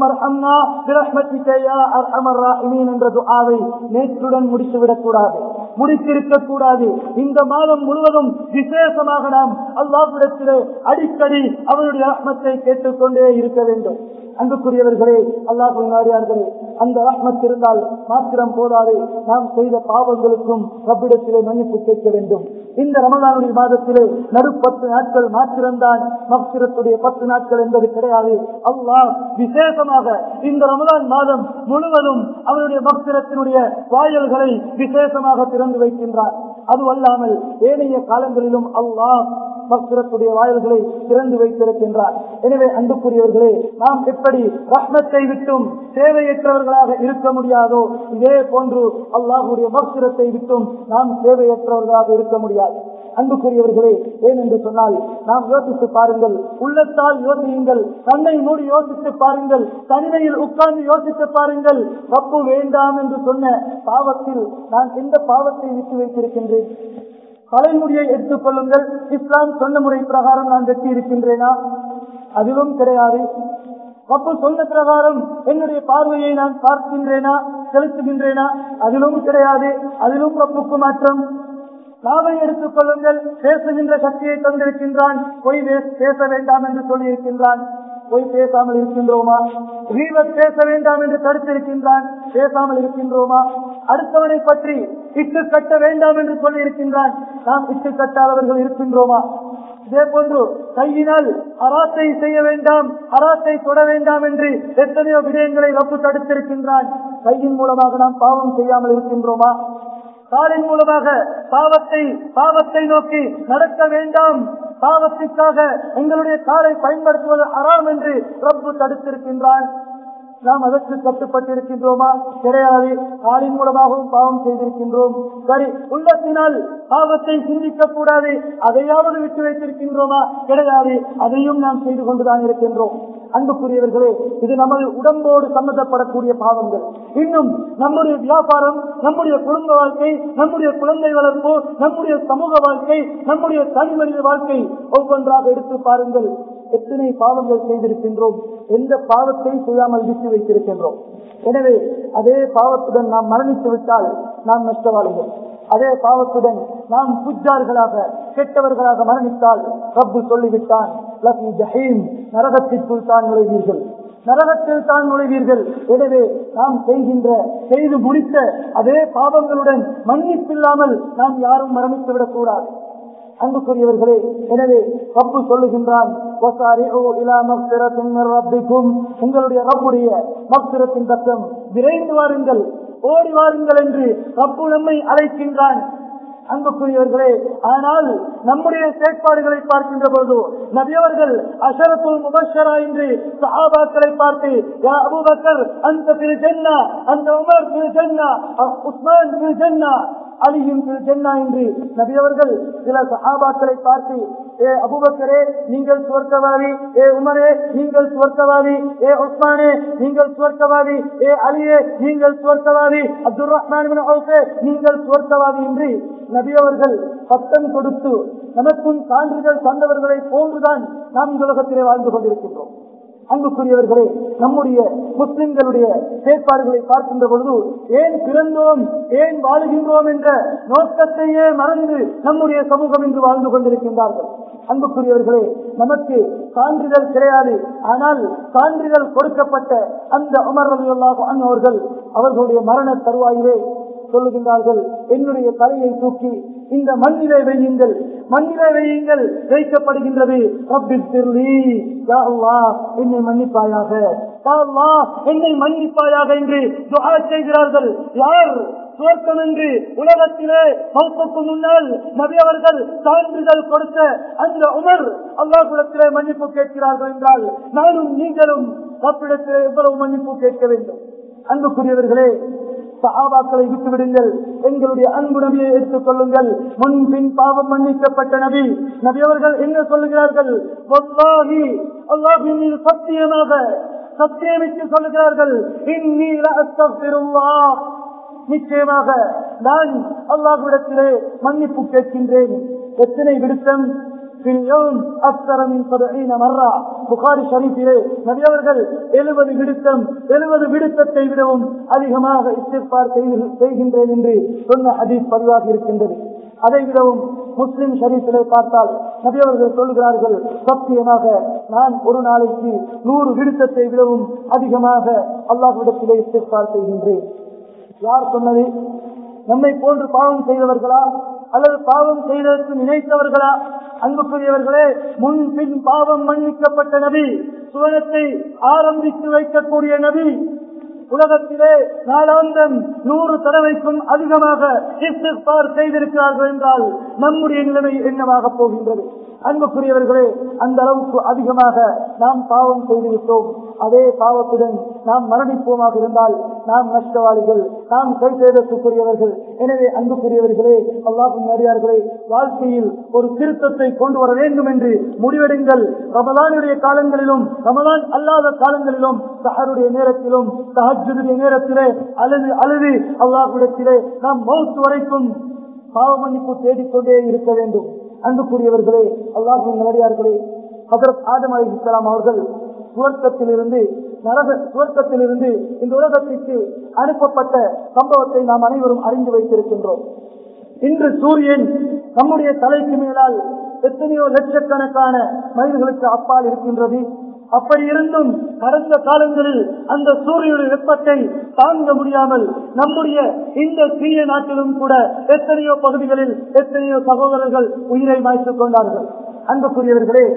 என்ற துஆவை நேற்றுடன் முடித்து விடக்கூடாது முடித்திருக்க கூடாது இந்த மாதம் முழுவதும் விசேஷமாக நாம் அல்லாஹிடத்திலே அடிக்கடி அவருடைய ரஹ்மத்தை கேட்டுக்கொண்டே இருக்க வேண்டும் அன்புக்குரியவர்களே அல்லாஹ் நாடியார்களே அந்த ரஹ்மத் இருந்தால் மாத்திரம் போதாது நாம் செய்த பாவங்களுக்கும் ரப்பிடத்திலே மன்னிப்பு கேட்க வேண்டும் இந்த ரமலானுடைய மாதத்திலே நடு பத்து நாட்கள் மாத்திரம்தான் மக்சிரத்துடைய பத்து நாட்கள் என்பது கிடையாது அல்லாஹ் விசேஷமாக இந்த ரமலான் மாதம் முழுவதும் அவருடைய மக்சிரத்தினுடைய வாயல்களை விசேஷமாக திறந்து வைக்கின்றார் அதுவல்லாமல் ஏனைய காலங்களிலும் அல்லாஹ் மக்சிரத்துடைய வாயல்களை திறந்து வைத்திருக்கின்றார் எனவே அன்புக்குரியவர்களே நாம் எப்படி ரஹ்மத்தை விட்டும் சேவையற்றவர்களாக இருக்க முடியாதோ இதே போன்று அல்லாஹுடைய மக்சிரத்தை விட்டும் நாம் சேவையற்றவர்களாக இருக்க முடியாது அன்புக்குரியவர்களே ஏன் என்று சொன்னால் நாம் யோசித்து பாருங்கள் உள்ளத்தால் யோசியுங்கள் கண்ணை மூடி யோசித்து பாருங்கள் தனிமையில் உட்கார்ந்து யோசித்து பாருங்கள் தப்பு வேண்டாம் என்று சொன்ன பாவத்தில் நான் எந்த பாவத்தை விட்டு வைத்திருக்கின்றேன் தலைமுடியை எடுத்துக் கொள்ளுங்கள் இஸ்லாம் சொன்ன முறை பிரகாரம் நான் வெட்டி இருக்கின்றேனா அதிலும் கிடையாது ரப்பு சொன்ன பிரகாரம் என்னுடைய பார்வையை நான் பார்க்கின்றேனா செலுத்துகின்றேனா அதிலும் கிடையாது அதிலும் ரப்புக்கு மாற்றம் நாவை எடுத்துக் கொள்ளுங்கள் பேசுகின்ற சக்தியை தந்திருக்கின்றான் பொய் பேச வேண்டாம் என்று சொல்லியிருக்கின்றான் பொய் பேசாமல் இருக்கின்றோமா ரீவத் பேச வேண்டாம் என்று தடுத்திருக்கின்றான் பேசாமல் இருக்கின்றோமா அடுத்தவனை பற்றி இட்டு கட்ட வேண்டாம் என்று சொல்லி இருக்கின்றான் நாம் இட்டு கட்டாதவர்கள் இருக்கின்றோமா இதே போன்று கையினால் அராத்தை செய்ய வேண்டாம் அராத்தை தொட வேண்டாம் என்று எத்தனையோ விடயங்களை ரப்பு தடுத்திருக்கின்றான் கையின் மூலமாக நாம் பாவம் செய்யாமல் இருக்கின்றோமா காலின் மூலமாக பாவத்தை பாவத்தை நோக்கி நடக்க வேண்டாம் பாவத்திற்காக எங்களுடைய காலை பயன்படுத்துவது அறாம் என்று ரப்பு தடுத்திருக்கின்றான் நாம் அதற்கு கட்டுப்பட்டிருக்கின்றோமா கிடையாது காலின் மூலமாகவும் பாவம் செய்திருக்கின்றோம் சரி உள்ளத்தினால் பாவத்தை சிந்திக்க கூடாது அதையாவது விட்டு வைத்திருக்கின்றோமா கிடையாது அதையும் நாம் செய்து கொண்டுதான் இருக்கின்றோம் அன்புக்குரியவர்களே இது நமது உடம்போடு சம்பந்தப்படக்கூடிய பாவங்கள் இன்னும் நம்முடைய வியாபாரம் நம்முடைய குடும்ப வாழ்க்கை நம்முடைய குழந்தை வளர்ப்பு நம்முடைய சமூக வாழ்க்கை நம்முடைய தனி மனித வாழ்க்கை ஒவ்வொன்றாக எடுத்து பாருங்கள் எத்தனை பாவங்கள் செய்திருக்கின்றோம் எந்த பாவத்தை செய்யாமல் விட்டு வைத்திருக்கின்றோம் எனவே அதே பாவத்துடன் நாம் மரணித்து விட்டால் நாம் நஷ்டவாளிகள் அதே பாவத்துடன் நாம் புஜார்களாக கெட்டவர்களாக மரணித்தால் ரப்பு சொல்லிவிட்டான் லஃபி ஜஹீம் நரகத்திற்குள் தான் நுழைவீர்கள் நரகத்தில் தான் நுழைவீர்கள் எனவே நாம் செய்கின்ற செய்து முடித்த அதே பாவங்களுடன் மன்னிப்பில்லாமல் நாம் யாரும் மரணித்துவிடக் கூடாது அன்புக்குரியவர்களே எனவே ரப்பு சொல்லுகின்றான் உங்களுடைய ரப்புடைய மக்சிரத்தின் பக்கம் விரைந்து வாருங்கள் ஓடி வாருங்கள் என்று ரப்பு நம்மை அழைக்கின்றான் அன்புக்குரியவர்களே ஆனால் நம்முடைய செயற்பாடுகளை பார்க்கின்ற பொழுது நபியவர்கள் அஷரத்துல் முபஷரா என்று சஹாபாக்களை பார்த்து யா அபூபக்கர் அந்த திரு ஜென்னா அந்த உமர் திரு ஜென்னா உஸ்மான் திரு ஜென்னா அலியும் திரு ஜென்னா என்று நபியவர்கள் சில சஹாபாக்களை பார்த்து ஏ அபுபக்கரே நீங்கள் சுவர்க்கவாதி ஏ உமரே நீங்கள் சுவர்க்கவாதி ஏ உஸ்மானே நீங்கள் சுவர்க்கவாதி ஏ அலியே நீங்கள் சுவர்க்கவாதி அப்துல் ரஹ்மான் நீங்கள் சுவர்க்கவாதி என்று நபியவர்கள் பட்டம் கொடுத்து நமக்கும் சான்றிதழ் தந்தவர்களை போன்றுதான் நாம் இந்த உலகத்திலே வாழ்ந்து கொண்டிருக்கின்றோம் அன்புக்குரியவர்களே நம்முடைய முஸ்லிம்களுடைய செயற்பாடுகளை பார்க்கின்ற பொழுது ஏன் பிறந்தோம் ஏன் வாழுகின்றோம் என்ற நோக்கத்தையே மறந்து நம்முடைய சமூகம் இன்று வாழ்ந்து கொண்டிருக்கின்றார்கள் அன்புக்குரியவர்களே நமக்கு சான்றிதழ் கிடையாது ஆனால் சான்றிதழ் கொடுக்கப்பட்ட அந்த உமர் ரவி அவர்கள் அவர்களுடைய மரண தருவாயிலே சொல்லுகின்றார்கள் என்னுடைய தலையை தூக்கி இந்த மண்ணிலே வையுங்கள் மண்ணிலே வையுங்கள் வைக்கப்படுகின்றது என்னை மன்னிப்பாயாக என்னை மன்னிப்பாயாக என்று துவா செய்கிறார்கள் யார் சுவர்க்கம் என்று உலகத்திலே மௌத்துக்கு முன்னால் நபி அவர்கள் சான்றிதழ் கொடுத்த அந்த உமர் அல்லாஹிடத்திலே மன்னிப்பு கேட்கிறார்கள் என்றால் நானும் நீங்களும் தப்பிடத்திலே எவ்வளவு மன்னிப்பு கேட்க வேண்டும் அன்புக்குரியவர்களே சஹாபாக்களை விட்டுவிடுங்கள் எங்களுடைய அன்பு நபியை எடுத்துக் கொள்ளுங்கள் முன்பின் பாவம் மன்னிக்கப்பட்ட நபி நபி அவர்கள் என்ன சொல்லுகிறார்கள் அல்லாஹின் மீது சத்தியமாக சத்தியமிட்டு சொல்லுகிறார்கள் நிச்சயமாக நான் அல்லாஹ்விடத்திலே மன்னிப்பு கேட்கின்றேன் எத்தனை விடுத்தம் எழுபது விடுத்தம் எழுபது விடுத்தத்தை விடவும் அதிகமாக இஸ்திஃபார் செய்கின்றேன் என்று சொன்ன ஹதீஸ் பதிவாகி இருக்கின்றது அதை விடவும் முஸ்லிம் ஷரீஃபிலே பார்த்தால் நபியவர்கள் சொல்கிறார்கள் சத்தியமாக நான் ஒரு நாளைக்கு நூறு விடுத்தத்தை விடவும் அதிகமாக அல்லாஹ்விடத்திலே இஸ்திஃபார் செய்கின்றேன் யார் சொன்னது நம்மை போன்று பாவம் செய்தவர்களா அல்லது பாவம் செய்ததற்கு நினைத்தவர்களா அன்புக்குரியவர்களே முன்பின் பாவம் மன்னிக்கப்பட்ட நபி சுவனத்தை ஆரம்பித்து வைக்கக்கூடிய நபி உலகத்திலே நாளாந்தம் நூறு தடவைக்கும் அதிகமாக இஸ்திஃபார் செய்திருக்கிறார்கள் என்றால் நம்முடைய நிலைமை என்னவாக போகின்றது அன்புக்குரியவர்களே அந்த அளவுக்கு அதிகமாக நாம் பாவம் செய்துவிட்டோம் அதே பாவத்துடன் நாம் மரணிப்போமாக இருந்தால் நாம் நஷ்டவாளிகள் நாம் கை சேதத்துக்குரியவர்கள் எனவே அன்புக்குரியவர்களே அல்லாஹின் அடியார்களே வாழ்க்கையில் ஒரு திருத்தத்தை கொண்டு வர வேண்டும் என்று முடிவெடுங்கள் ரமலானுடைய காலங்களிலும் ரமலான் அல்லாத காலங்களிலும் சஹருடைய நேரத்திலும் சஹஜுடைய நேரத்திலே அழுது அழுது அல்லாஹ்விடத்திலே நாம் மௌத்து வரைக்கும் பாவ மன்னிப்பு தேடிக்கொண்டே இருக்க வேண்டும் அன்புக்குரியவர்களே அல்லாஹின் நல்லடியார்களே ஹதரத் ஆதம் அலி இஸ்லாம் அவர்கள் சுவர்க்கத்தில் இருந்து நரக சுவர்க்கத்தில் இருந்து இந்த உலகத்திற்கு அனுப்பப்பட்ட சம்பவத்தை நாம் அனைவரும் அறிந்து வைத்திருக்கின்றோம் இன்று சூரியன் நம்முடைய தலைக்கு மேலால் எத்தனையோ லட்சக்கணக்கான மைல்களுக்கு அப்பால் இருக்கின்றது அப்படி இருந்தும் கடந்த காலங்களில் அந்த சூரியனுடைய வெப்பத்தை தாங்க முடியாமல் நம்முடைய இந்த சிறிய நாட்டிலும் கூட எத்தனையோ பகுதிகளில் எத்தனையோ சகோதரர்கள் உயிரை மாய்த்துக் கொண்டார்கள் அன்புக்குரியவர்களே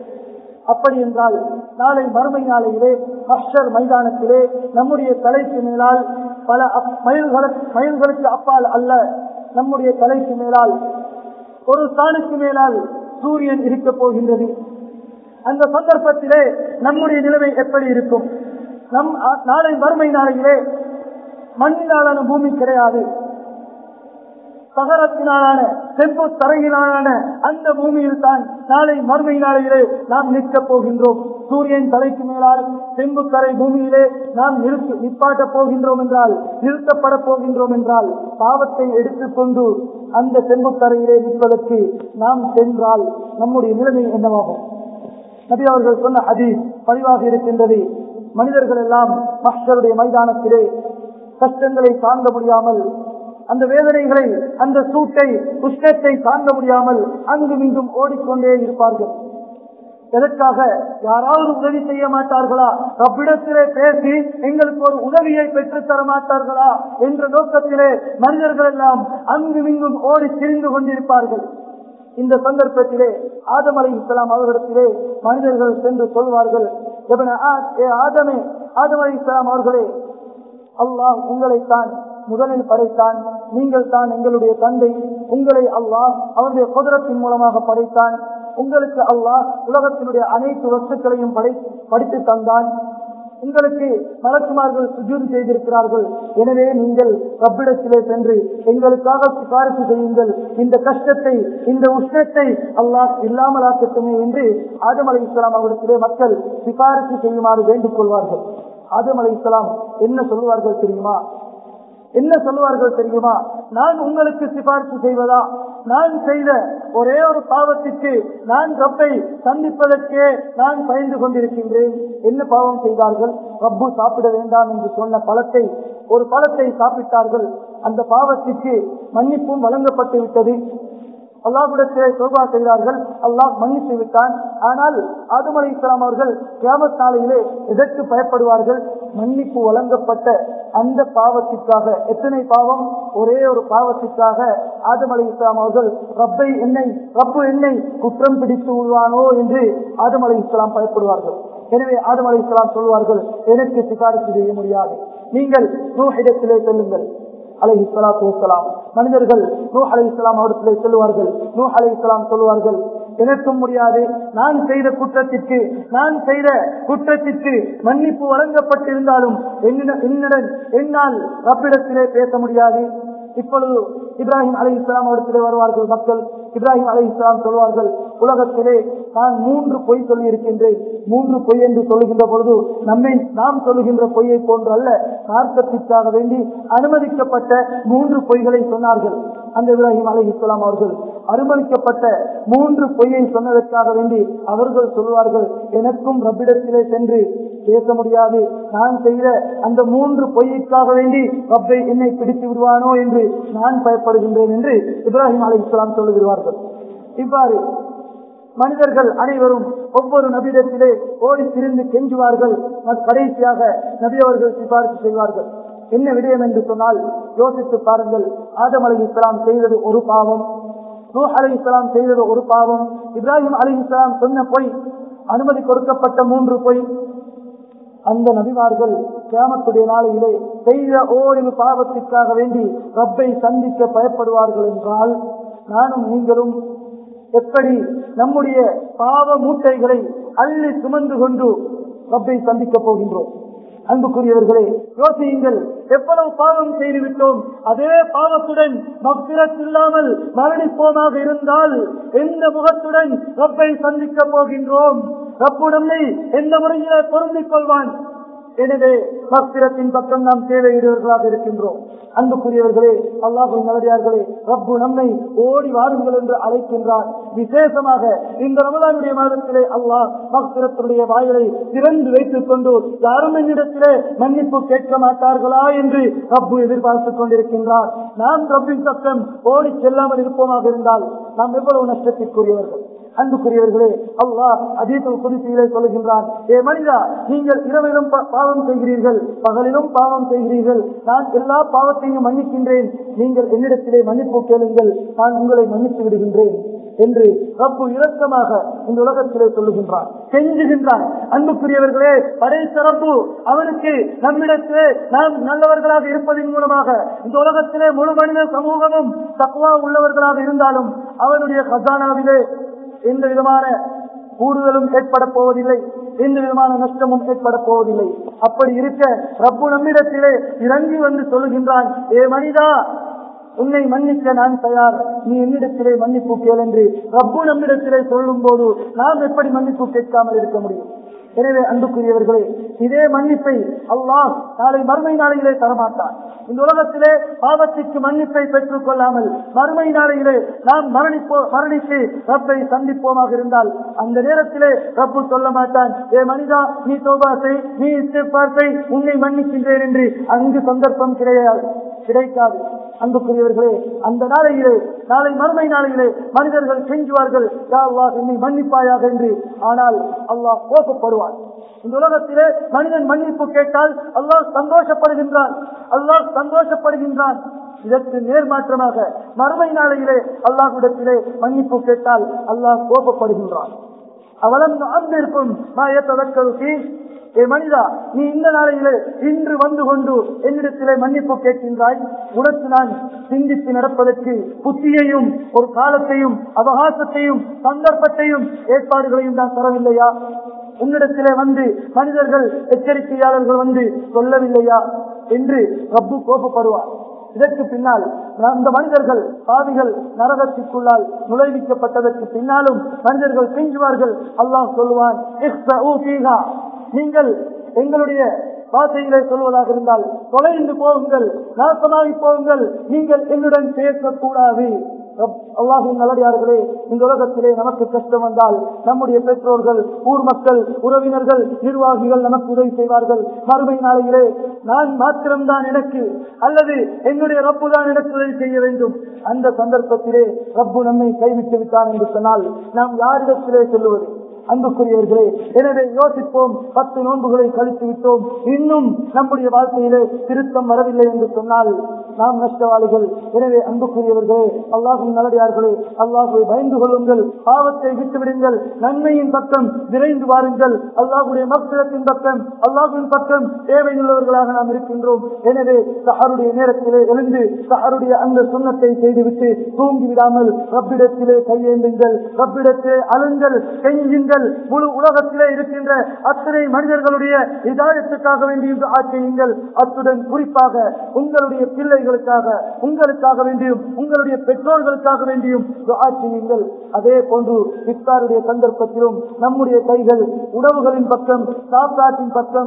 அப்படி என்றால் நாளை மறுமை நாளையிலே மஷர் மைதானத்திலே நம்முடைய தலைக்கு மேலால் பல மைல்களுக்கு மைல்களுக்கு அப்பால் அல்ல நம்முடைய தலைக்கு மேலால் ஒரு சாணுக்கு மேலால் சூரியன் இருக்க போகின்றது அந்த சந்தர்ப்பத்திலே நம்முடைய நிலைமை எப்படி இருக்கும் நம் நாளை மறுமை நாளையிலே மண்ணினாலான பூமி கிடையாது சகரத்தினாலான செம்பு தரையினாலான அந்த பூமியில் தான் நாளை மறுமை நாளையிலே நாம் நிற்கப் போகின்றோம் சூரியன் தலைக்கு மேலால் செம்பு தரை பூமியிலே நாம் நிறுத்தி நிப்பாட்டப் போகின்றோம் என்றால் நிறுத்தப்பட போகின்றோம் என்றால் பாவத்தை எடுத்துக்கொண்டு அந்த செம்பு தரையிலே நிற்பதற்கு நாம் சென்றால் நம்முடைய நிலைமை என்னவாகும் நபி அவர்கள் சொன்ன அதி பதிவாக இருக்கின்றது மனிதர்கள் எல்லாம் மஷருடைய மைதானத்திலே கஷ்டங்களை தாங்க முடியாமல் அந்த வேதனைகளை அந்த சூட்டை உஷ்ணத்தை தாங்க முடியாமல் அங்கும் இங்கும் ஓடிக்கொண்டே இருப்பார்கள் எதற்காக யாராவது உதவி செய்ய மாட்டார்களா ரப்பிடத்திலே பேசி எங்களுக்கு ஒரு உதவியை பெற்றுத் தர மாட்டார்களா என்ற நோக்கத்திலே மனிதர்கள் எல்லாம் அங்கும் இங்கும் ஓடி திரிந்து கொண்டிருப்பார்கள் இந்த சந்தர்ப்பத்திலே ஆதம் அலை இஸ்லாம் அவர்களிடத்திலே மனிதர்கள் சென்று சொல்வார்கள் "எபன ஆ- ஏ ஆதமே ஆதம் அலை இஸ்லாம் அவர்களே அல்லாஹ் உங்களைத்தான் முதலில் படைத்தான் நீங்கள் தான் எங்களுடைய தந்தை உங்களை அல்லாஹ் அவருடைய குதிரத்தின் மூலமாக படைத்தான் உங்களுக்கு அல்லாஹ் உலகத்தினுடைய அனைத்து வஸ்துக்களையும் படை படித்து தந்தான் உங்களுக்கு மலக்குமார்கள் சுஜூர் செய்திருக்கிறார்கள் எனவே நீங்கள் ரப்பிடத்திலே சென்று எங்களுக்காக சிபாரிசு செய்யுங்கள் இந்த கஷ்டத்தை இந்த உஷ்ணத்தை அல்லாஹ் இல்லாமலாக்கட்டுமே என்று ஆதம் அலை இஸ்லாம் அவரிடத்திலே மக்கள் சிபாரிசு செய்யுமாறு வேண்டிக் கொள்வார்கள் ஆதம் அலை இஸ்லாம் என்ன சொல்லுவார்கள் தெரியுமா என்ன சொல்லுவார்கள் தெரியுமா நான் உங்களுக்கு சிபாரிசு செய்வதா நான் செய்த ஒரே ஒரு பாவத்திற்கு நான் ரப்பை சந்திப்பதற்கே நான் பயந்து கொண்டிருக்கின்றேன் என்ன பாவம் செய்தார்கள் ரப்பு சாப்பிட வேண்டாம் என்று சொன்ன பழத்தை ஒரு பழத்தை சாப்பிட்டார்கள் அந்த பாவத்திற்கு மன்னிப்பும் வழங்கப்பட்டு விட்டது அல்லாஹ்விடத்திலே சோபா செய்தார்கள் அல்லாஹ் மன்னித்து விட்டான் ஆனால் ஆதம் அலி இஸ்லாம் அவர்கள் கியாமத் நாளையிலே எதற்கு பயப்படுவார்கள் மன்னிப்பு வழங்கப்பட்ட அந்த பாவத்திற்காக எத்தனை பாவம் ஒரே ஒரு பாவத்திற்காக ஆதம் அலி இஸ்லாம் அவர்கள் ரப்பை என்னை ரப்பு என்னை குற்றம் பிடித்து விடுவானோ என்று ஆதம் அலி இஸ்லாம் பயப்படுவார்கள் எனவே ஆதம் அலி இஸ்லாம் சொல்வார்கள் எனக்கு சிபாரிசு செய்ய முடியாது நீங்கள் நூஹிடத்திலே செல்லுங்கள் அலைஹி ஸலாத்து வஸலாம் மனிதர்கள் நூஹ் அலைஹிஸ்ஸலாம் அவரிடத்திலே சொல்லுவார்கள் நூஹ் அலைஹிஸ்ஸலாம் சொல்லுவார்கள் எனக்கும் முடியாது நான் செய்த குற்றத்திற்கு நான் செய்த குற்றத்திற்கு மன்னிப்பு வழங்கப்பட்டிருந்தாலும் என்னிட- என்னுடன் என்னால் ரப்பிடத்திலே பேச முடியாது இப்பொழுது இப்ராஹிம் அலை இஸ்லாம் இடத்திலே வருவார்கள் மக்கள் இப்ராஹிம் அலை இஸ்லாம் சொல்வார்கள் உலகத்திலே நான் மூன்று பொய் சொல்லி இருக்கின்றேன் மூன்று பொய் என்று சொல்லுகின்ற பொழுது நம்மை நாம் சொல்லுகின்ற பொய்யை போன்று அல்ல மார்க்கத்திற்காக வேண்டி அனுமதிக்கப்பட்ட மூன்று பொய்களை சொன்னார்கள் அந்த இப்ராஹிம் அலை இஸ்லாம் அவர்கள் அனுமதிக்கப்பட்ட மூன்று பொய்யை சொன்னதற்காக வேண்டி அவர்கள் சொல்வார்கள் எனக்கும் ரப்பிடத்திலே சென்று பேச முடியாது நான் செய்த அந்த மூன்று பொய்க்காக வேண்டி ரப்பை என்னை பிடித்து விடுவானோ என்று நான் பயப்படுகின்றேன் என்று இப்ராஹிம் அலை இஸ்லாம் சொல்லுகிறார்கள் இவ்வாறு மனிதர்கள் அனைவரும் ஒவ்வொரு நபிடத்திலே ஓடி திரிந்து கெஞ்சுவார்கள் மத் கடைசியாக நபி அவர்கள் சிபாரிசு செய்வார்கள் என்ன விடயம் என்று சொன்னால் யோசித்து பாருங்கள் ஆதம் அலி இஸ்லாம் செய்தது ஒரு பாவம் நூ அலி இஸ்லாம் செய்தது ஒரு பாவம் இப்ராஹிம் அலி இஸ்லாம் சொன்ன பொய் அனுமதி கொடுக்கப்பட்ட மூன்று பொய் அந்த நபிமார்கள் கியாமத்துடைய நாளையிலே செய்த ஓரிரு பாவத்திற்காக வேண்டி ரப்பை சந்திக்க பயப்படுவார்கள் என்றால் நானும் நீங்களும் எப்படி நம்முடைய பாவ மூட்டைகளை அள்ளி சுமந்து கொண்டு ரப்பை சந்திக்கப் போகின்றோம் அன்புக்குரியவர்களே யோசியுங்கள் எவ்வளவு பாவம் செய்துவிட்டோம் அதே பாவத்துடன் மக்பிரத் இல்லாமல் மரணிப்போமாக இருந்தால் எந்த முகத்துடன் ரப்பை சந்திக்கப் போகின்றோம் ரப்பு நம்மை எந்த முறையிலே பொருந்திக் கொள்வான் எனவே மக்பிரத்தின் பக்கம் நாம் தேவையிடுவர்களாக இருக்கின்றோம் அன்புக்குரியவர்களே அல்லாஹின் நல்லடியார்களே ரப்பு நம்மை ஓடி வாருங்கள் என்று அழைக்கின்றார் விசேஷமாக இந்த ரமலானுடைய மாதத்திலே அல்லாஹ் மக்பிரத்தினுடைய வாயிலை திறந்து வைத்துக் கொண்டு யாரும் என்னிடத்திலே மன்னிப்பு கேட்க மாட்டார்களா என்று ரப்பு எதிர்பார்த்துக் கொண்டிருக்கின்றார் நாம் ரப்பின் பக்கம் ஓடி செல்லாமல் இருப்போமாக இருந்தால் நாம் எவ்வளவு நஷ்டத்திற்குரியவர்கள் அன்புக்குரியவர்களே அல்லாஹ் அதீதல் குறிப்பிலே சொல்லுகின்றான் ஏ மனிதா நீங்கள் இரவிலும் பா- பாவம் செய்கிறீர்கள் பகலிலும் பாவம் செய்கிறீர்கள் நான் எல்லா பாவத்தையும் மன்னிக்கின்றேன் நீங்கள் என்னிடத்திலே மன்னிப்பு கேளுங்கள் நான் உங்களை மன்னித்து விடுகின்றேன் என்று ரப்பு இரக்கமாக இந்த உலகத்திலே சொல்லுகின்றான் கெஞ்சுகின்றான் அன்புக்குரியவர்களே படைத்த ரப்பு அவனுக்கு நம்மிடத்திலே நாம் நல்லவர்களாக இருப்பதன் மூலமாக இந்த உலகத்திலே முழு மனித சமூகமும் தக்குவா உள்ளவர்களாக இருந்தாலும் அவனுடைய கசானாவிலே எந்த விதமான கூடுதலும் ஏற்பட போவதில்லை எந்த விதமான நஷ்டமும் ஏற்பட போவதில்லை அப்படி இருக்க ரப்பு நம்மிடத்திலே இறங்கி வந்து சொல்லுகின்றான் ஏ மனிதா உன்னை மன்னிக்க நான் தயார் நீ என்னிடத்திலே மன்னிப்பு கேள் என்று ரப்பு நம்மிடத்திலே சொல்லும் போது நாம் எப்படி மன்னிப்பு கேட்காமல் இருக்க முடியும் எனவே அன்புக்குரியவர்களே இதே மன்னிப்பை அல்லாஹ் நாளை மறுமை நாளையிலே தரமாட்டான் இந்த உலகத்திலே பாவத்திற்கு மன்னிப்பை பெற்றுக் கொள்ளாமல் மறுமை நாளையிலே நாம் மரணிப்போ மரணித்து ரப்பை சந்திப்போமாக இருந்தால் அந்த நேரத்திலே ரப்பு சொல்ல மாட்டான் ஏ மனிதா நீ தோபா செய் நீ இஸ்திஃபார் செய் உன்னை மன்னிக்கின்றேன் என்று அங்கு சந்தர்ப்பம் கிடையாது கிடைக்காது அன்புக்குரியவர்களே அந்த நாளையிலே நாளை மறுமை நாளையிலே மனிதர்கள் கெஞ்சுவார்கள் யா அல்லாஹ் என்னை மன்னிப்பாயாக என்று ஆனால் அல்லாஹ் கோபப்படுவான் இந்த உலகத்திலே மனிதன் மன்னிப்பு கேட்டால் அல்லாஹ் சந்தோஷப்படுகின்றான் அல்லாஹ் சந்தோஷப்படுகின்றான் இதற்கு நேர்மாற்றமாக மறுமை நாளையிலே அல்லாஹ்விடத்திலே மன்னிப்பு கேட்டால் அல்லாஹ் கோபப்படுகின்றான் அவலம் அன்பிற்கும் மாயத்தவக்கருக்கு ஏ மனிதா நீ இந்த நாளையிலே இன்று வந்து கொண்டு என்னிடத்திலே மன்னிப்பு கேட்கின்றாய் உனக்கு நான் சிந்தித்து நடப்பதற்கு புத்தியையும் ஒரு காலத்தையும் அவகாசத்தையும் சந்தர்ப்பத்தையும் ஏற்பாடுகளையும் நான் தரவில்லையா உன்னிடத்திலே வந்து மனிதர்கள் எச்சரிக்கையாளர்கள் வந்து சொல்லவில்லையா என்று ரப்பு கோபப்படுவார் இதற்கு பின்னால் அந்த மனிதர்கள் பாவிகள் நரகத்திற்குள்ளால் நுழைவிக்கப்பட்டதற்கு பின்னாலும் மனிதர்கள் செஞ்சுவார்கள் அல்லாஹ் சொல்லுவான் "இஸ்ஸஉ ஃபீஹா." நீங்கள் எங்களுடைய பாசைகளை சொல்வதாக இருந்தால் தொலைந்து போகுங்கள் நாசமாகி போகுங்கள் நீங்கள் என்னுடன் பேசக்கூடாது அல்லாஹின் நல்லடியார்களே இந்த உலகத்திலே நமக்கு கஷ்டம் வந்தால் நம்முடைய பெற்றோர்கள் ஊர் மக்கள் உறவினர்கள் நிர்வாகிகள் நமக்கு உதவி செய்வார்கள் மறுமை நாளையிலே நான் மாத்திரம்தான் எனக்கு அல்லது என்னுடைய ரப்பு தான் எனக்கு உதவி செய்ய வேண்டும் அந்த சந்தர்ப்பத்திலே ரப்பு நம்மை கைவிட்டு விட்டான் என்று சொன்னால் நாம் யாரிடத்திலே செல்லுவது அன்புக்குரியவர்களே எனவே யோசிப்போம் பத்து நோன்புகளை கழித்து விட்டோம் இன்னும் நம்முடைய வாழ்க்கையிலே திருத்தம் வரவில்லை என்று சொன்னால் நாம் நஷ்டவாளிகள் எனவே அன்புக்குரியவர்களே அல்லாஹின் நல்லடியார்களே அல்லாஹுவை பயந்து கொள்ளுங்கள் பாவத்தை விட்டுவிடுங்கள் நன்மையின் பக்கம் விரைந்து வாருங்கள் அல்லாஹுடைய மக்களத்தின் பக்கம் அல்லாஹுவின் பக்கம் தேவையுள்ளவர்களாக நாம் இருக்கின்றோம் எனவே சஹருடைய நேரத்திலே எழுந்து சஹருடைய அந்த சுண்ணத்தை செய்துவிட்டு தூங்கி விடாமல் ரப்பிடத்திலே கையேந்துங்கள் ரப்பிடத்திலே அழுங்கள் கெஞ்சுங்கள் முழு உலகத்திலே இருக்கின்ற அத்தனை மனிதர்களுடைய இதாயத்துக்காக வேண்டியும் துஆ செய்யுங்கள் அத்துடன் குறிப்பாக உங்களுடைய பிள்ளைகளுக்காக உங்களுக்காக வேண்டியும் உங்களுடைய பெற்றோர்களுக்காக வேண்டியும் துஆ செய்யுங்கள் அதே போன்று இஃப்தாருடைய சந்தர்ப்பத்திலும் நம்முடைய கைகள் உணவுகளின் பக்கம் சாப்பாட்டின் பக்கம்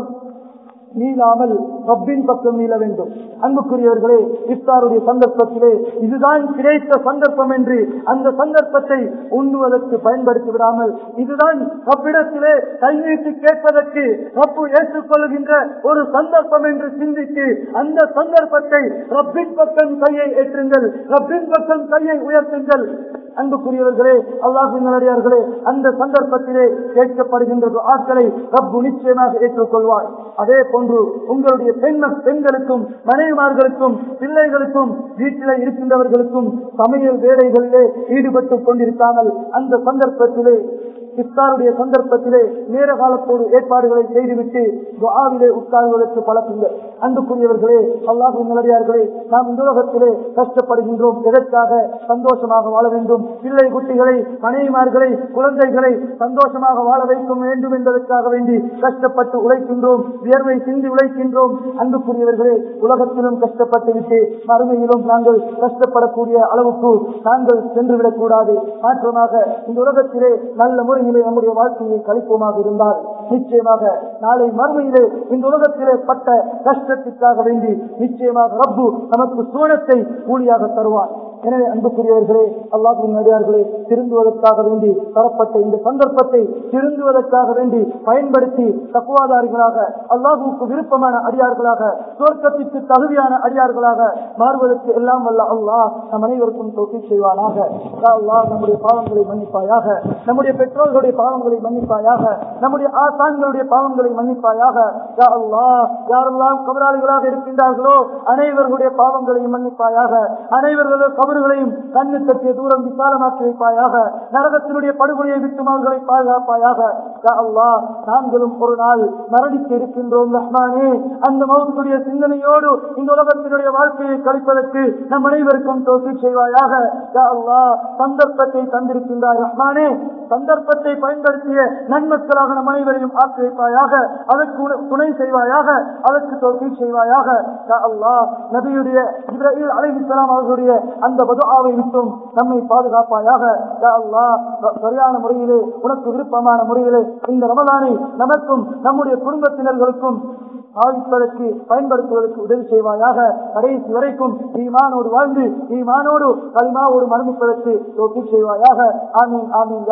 நீளாமல் ரப்பின் பக்கம் நீள வேண்டும் அன்புக்குரியவர்களே இஃப்தாருடைய சந்தர்ப்பத்திலே இதுதான் கிடைத்த சந்தர்ப்பம் என்று அந்த சந்தர்ப்பத்தை உண்ணுவதற்கு பயன்படுத்தி விடாமல் இதுதான் ரப்பிடத்திலே கைநீட்டு கேட்பதற்கு ரப்பு ஏற்றுக்கொள்கின்ற ஒரு சந்தர்ப்பம் என்று சிந்தித்து அந்த சந்தர்ப்பத்தை ரப்பின் பக்கம் கையை ஏற்றுங்கள் ரப்பின் பக்கம் கையை உயர்த்துங்கள் அன்புக்குரியவர்களே அல்லாஹின் நல்லடியார்களே அந்த சந்தர்ப்பத்திலே கேட்கப்படுகின்ற ஆட்களை ரப்பு நிச்சயமாக ஏற்றுக்கொள்வார் அதே போன்று உங்களுடைய பெண் பெண்களுக்கும் மனைவிமார்களுக்கும் பிள்ளைகளுக்கும் வீட்டிலே இருக்கின்றவர்களுக்கும் சமையல் வேலைகளிலே ஈடுபட்டுக் கொண்டிருக்காமல் அந்த சந்தர்ப்பத்திலே இஃப்தாருடைய சந்தர்ப்பத்திலே நேர காலத்தோடு ஏற்பாடுகளை செய்துவிட்டு துஆவிலே உட்கார்வதற்கு பழக்குங்கள் அன்புக்குரியவர்களே அல்லாஹின் நல்லடியார்களே நாம் இந்த உலகத்திலே கஷ்டப்படுகின்றோம் எதற்காக சந்தோஷமாக வாழ வேண்டும் பிள்ளை குட்டிகளை மனைவிமார்களை குழந்தைகளை சந்தோஷமாக வாழ வைக்க வேண்டும் என்பதற்காக வேண்டி கஷ்டப்பட்டு உழைக்கின்றோம் வியர்வை சிந்தி உழைக்கின்றோம் அன்புக்குரியவர்களே உலகத்திலும் கஷ்டப்பட்டு விட்டு மறுமையிலும் நாங்கள் கஷ்டப்படக்கூடிய அளவுக்கு நாங்கள் சென்றுவிடக் கூடாது மாற்றமாக இந்த உலகத்திலே நல்ல முறையிலே நம்முடைய வாழ்க்கையை கழிப்போமாக இருந்தால் நிச்சயமாக நாளை மறுமையிலே இந்த உலகத்திலே பட்ட கஷ்டத்திற்காக வேண்டி நிச்சயமாக ரப்பு நமக்கு சூழத்தை கூலியாக தருவார் எனவே அன்புக்குரியவர்களே அல்லாஹின் நடிகார்களே திருந்துவதற்காக வேண்டி தரப்பட்ட இந்த சந்தர்ப்பத்தை திருந்துவதற்காக வேண்டி பயன்படுத்தி தக்குவாதாரிகளாக அல்லாஹுக்கு விருப்பமான அடியார்களாக சுவர்க்கத்திற்கு தகுதியான அடியார்களாக மாறுவதற்கு எல்லாம் வல்ல அல்லாஹ் நம் அனைவருக்கும் தொகை செய்வானாக யா அல்லாஹ் நம்முடைய பாவங்களை மன்னிப்பாயாக நம்முடைய பெற்றோர்களுடைய பாவங்களை மன்னிப்பாயாக நம்முடைய ஆசான்களுடைய பாவங்களை மன்னிப்பாயாக யா அல்லாஹ் யாரெல்லாம் கபராளிகளாக இருக்கின்றார்களோ அனைவர்களுடைய பாவங்களையும் மன்னிப்பாயாக அனைவர்களுடைய கபறுகளையும் கண்ணு தட்டிய தூரம் விசாலமாக்கி வைப்பாயாக நரகத்தினுடைய படுகொலையை விட்டு அவர்களை பாதுகாப்பாயாக யா அல்லாஹ் நாங்களும் ஒரு நாள் மரணிக்க இருக்கின்றோம் ரஹ்மானே அந்த மௌத்துடைய சிந்தனையோடு இந்த உலகத்தினுடைய வாழ்க்கையை கழிப்பதற்கு நம் அனைவருக்கும் தோல்வி செய்வாயாக யா அல்லாஹ் சந்தர்ப்பத்தை தந்திருக்கின்றார் ரஹ்மானே சந்தர்ப்பத்தை பயன்படுத்திய நன்மக்களாக நம் அனைவரையும் ஆக்கி வைப்பாயாக அதற்கு உன- துணை செய்வாயாக அதற்கு தோல்வி செய்வாயாக யா அல்லாஹ் நபியுடைய இப்ராஹிம் அலைஹிஸ்ஸலாம் அவர்களுடைய அந்த பதுஆவை விட்டும் நம்மை பாதுகாப்பாயாக யா அல்லாஹ் ச- சரியான முறையிலே உனக்கு விருப்பமான முறையிலே இந்த ரமலானை நமக்கும் நம்முடைய குடும்பத்தினர்களுக்கும் பாவிப்பதற்கு பயன்படுத்துவதற்கு உதவி செய்வாயாக கடைசி வரைக்கும் ஈமானோடு வாழ்ந்து ஈமானோடு களிமாவோடு மரணிப்பதற்கு தோல்வி செய்வாயாக ஆமீன் ஆமீன்